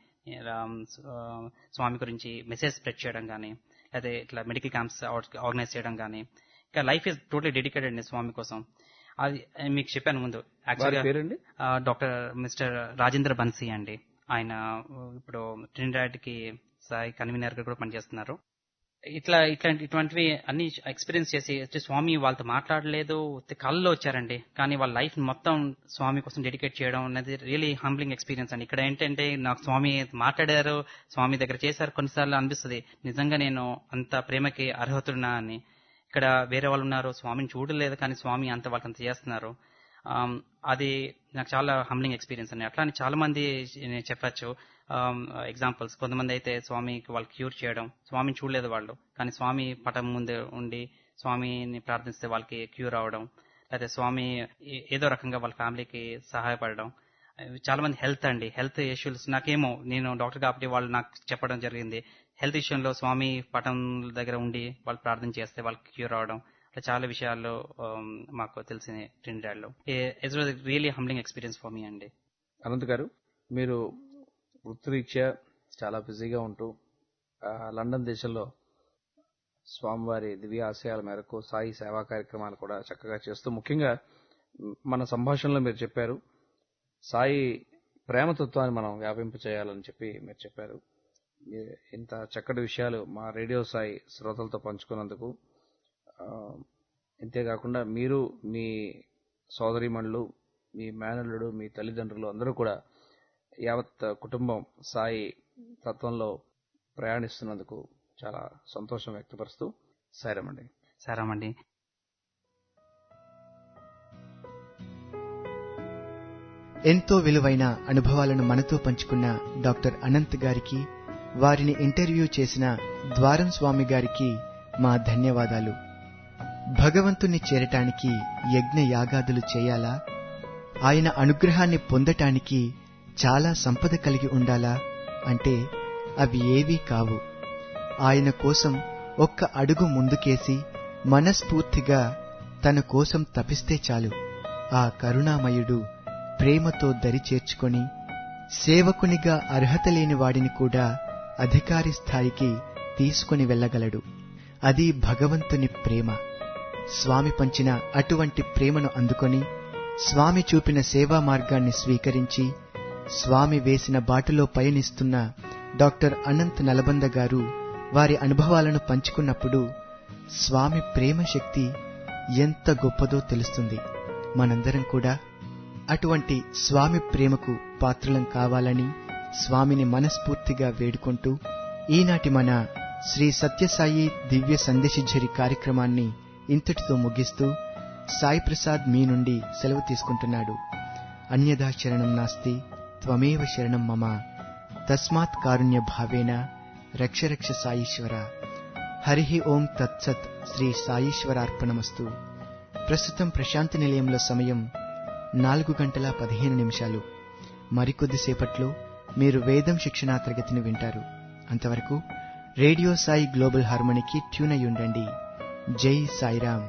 స్వామి గురించి మెసేజ్ స్ప్రెడ్ చేయడం కానీ లేదా ఇట్లా మెడికల్ క్యాంప్స్ ఆర్గనైజ్ చేయడం కానీ ఇంకా లైఫ్ ఇస్ టోటలీ డెడికేటెడ్ అండి స్వామి కోసం అది మీకు చెప్పాను ముందు వారి యాక్చువల్గా పేరండి డాక్టర్ మిస్టర్ రాజేంద్ర బన్సీ అండి ఆయన ఇప్పుడు ట్రినిడాడ్ కి సాయి కన్వీనర్ గా కూడా పనిచేస్తున్నారు ఇట్లా ఇట్లాంటి ఇటువంటివి అన్ని ఎక్స్పీరియన్స్ చేసి అంటే స్వామి వాళ్ళతో మాట్లాడలేదు కళ్ళలో వచ్చారండి కానీ వాళ్ళ లైఫ్ మొత్తం స్వామి కోసం డెడికేట్ చేయడం అనేది రియలీ హంబ్లింగ్ ఎక్స్పీరియన్స్ అండి ఇక్కడ ఏంటంటే నాకు స్వామి మాట్లాడారు స్వామి దగ్గర చేశారు కొన్నిసార్లు అనిపిస్తుంది నిజంగా నేను అంత ప్రేమకి అర్హతున్నా అని ఇక్కడ వేరే వాళ్ళు ఉన్నారు స్వామిని చూడలేదు కానీ స్వామి అంత వాళ్ళకి అంత చేస్తున్నారు ఆమ్, అది నాకు చాలా హంబ్లింగ్ ఎక్స్పీరియన్స్ అండి అట్లా అని చాలా మంది నేను చెప్పచ్చు ఎగ్జాంపుల్స్ కొంతమంది అయితే స్వామికి వాళ్ళు క్యూర్ చేయడం స్వామిని చూడలేదు వాళ్ళు కానీ స్వామి పటం ముందు ఉండి స్వామిని ప్రార్థిస్తే వాళ్ళకి క్యూర్ అవడం లేకపోతే స్వామి ఏ- ఏదో రకంగా వాళ్ళ ఫ్యామిలీకి సహాయపడడం అవి చాలా మంది హెల్త్ అండి హెల్త్ ఇష్యూస్ నాకేమో నేను డాక్టర్ కాబట్టి వాళ్ళు నాకు చెప్పడం జరిగింది హెల్త్ ఇష్యూలో స్వామి పటం దగ్గర ఉండి వాళ్ళు ప్రార్థన చేస్తే వాళ్ళకి క్యూర్ అవడం అట్లా చాలా విషయాల్లో ఆమ్, మాకు తెలిసిన ట్రినిడాడ్ లో it's was really humbling experience for me అండి అనంత్ గారు మీరు వృత్తిరీత్యా చాలా బిజీగా ఉంటూ ఆ, లండన్ దేశంలో స్వామివారి దివ్య ఆశయాల మేరకు సాయి సేవా కార్యక్రమాలు కూడా చక్కగా చేస్తూ ముఖ్యంగా మ్, మన సంభాషణలో మీరు చెప్పారు సాయి ప్రేమతత్వాన్ని మనం వ్యాపింప చేయాలని చెప్పి మీరు చెప్పారు ఈ- ఇంత చక్కటి విషయాలు మా రేడియో సాయి శ్రోతలతో పంచుకున్నందుకు ఆ, ఇంతేకాకుండా మీరు మీ సోదరిమణులు మీ మేనల్లుడు మీ తల్లిదండ్రులు అందరూ కూడా యావత్ కుటుంబం సాయి తత్వంలో ప్రయాణిస్తున్నందుకు చాలా సంతోషం వ్యక్తపరుస్తూ సారమండి సరేమండి ఎంతో విలువైన అనుభవాలను మనతో పంచుకున్న డాక్టర్ అనంత్ గారికి వారిని ఇంటర్వ్యూ చేసిన ద్వారం స్వామి గారికి మా ధన్యవాదాలు భగవంతుణ్ణి చేరటానికి యజ్ఞ యాగాదులు చేయాలా ఆయన అనుగ్రహాన్ని పొందటానికి చాలా సంపద కలిగి ఉండాలా అంటే అవి ఏవీ కావు ఆయన కోసం ఒక్క అడుగు ముందుకేసి మనస్ఫూర్తిగా తన కోసం తపిస్తే చాలు ఆ కరుణామయుడు ప్రేమతో దరి చేర్చుకొని సేవకునిగా అర్హత లేని వాడిని కూడా అధికారి స్థాయికి తీసుకుని వెళ్ళగలడు అది భగవంతుని ప్రేమ స్వామి పంచిన అటువంటి ప్రేమను అందుకొని స్వామి చూపిన సేవా మార్గాన్ని స్వీకరించి స్వామి వేసిన బాటలో పయనిస్తున్న డాక్టర్ అనంత్ నలబంద గారు వారి అనుభవాలను పంచుకున్నప్పుడు స్వామి ప్రేమ శక్తి ఎంత గొప్పదో తెలుస్తుంది మనందరం కూడా అటువంటి స్వామి ప్రేమకు పాత్రలం కావాలని స్వామిని మనస్ఫూర్తిగా వేడుకుంటూ ఈనాటి మన శ్రీ సత్యసాయి దివ్య సందేశిఝరి కార్యక్రమాన్ని ఇంతటితో ముగిస్తూ సాయి ప్రసాద్ మీ నుండి సెలవు తీసుకుంటున్నాడు అన్యదా శరణం నాస్తి త్వమేవ శరణం మమ తస్మాత్ కారుణ్య భావేన రక్ష రక్ష సాయీశ్వర హరి ఓం తత్సత్ శ్రీ సాయీశ్వరార్పణమస్తు ప్రస్తుతం ప్రశాంతి నిలయంలో సమయం నాలుగు గంటల పదిహేను నిమిషాలు మరికొద్దిసేపట్లో మీరు వేదం శిక్షణా తరగతిని వింటారు అంతవరకు రేడియో సాయి గ్లోబల్ హార్మోనికి ట్యూన్ అయి ఉండండి జై Sairam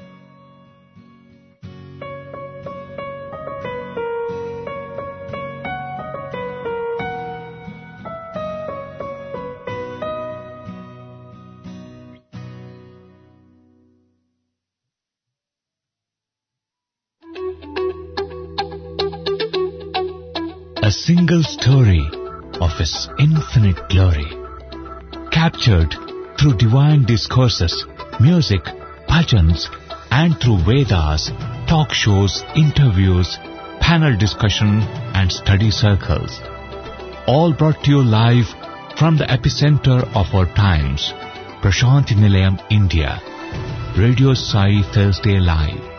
a single story of His infinite glory, captured through divine discourses, music, bhajans, and through Vedas, talk shows, interviews, panel discussion, and study circles. All brought to you live from the epicenter of our times, Prashanti Nilayam, India. Radio Sai Thursday Live.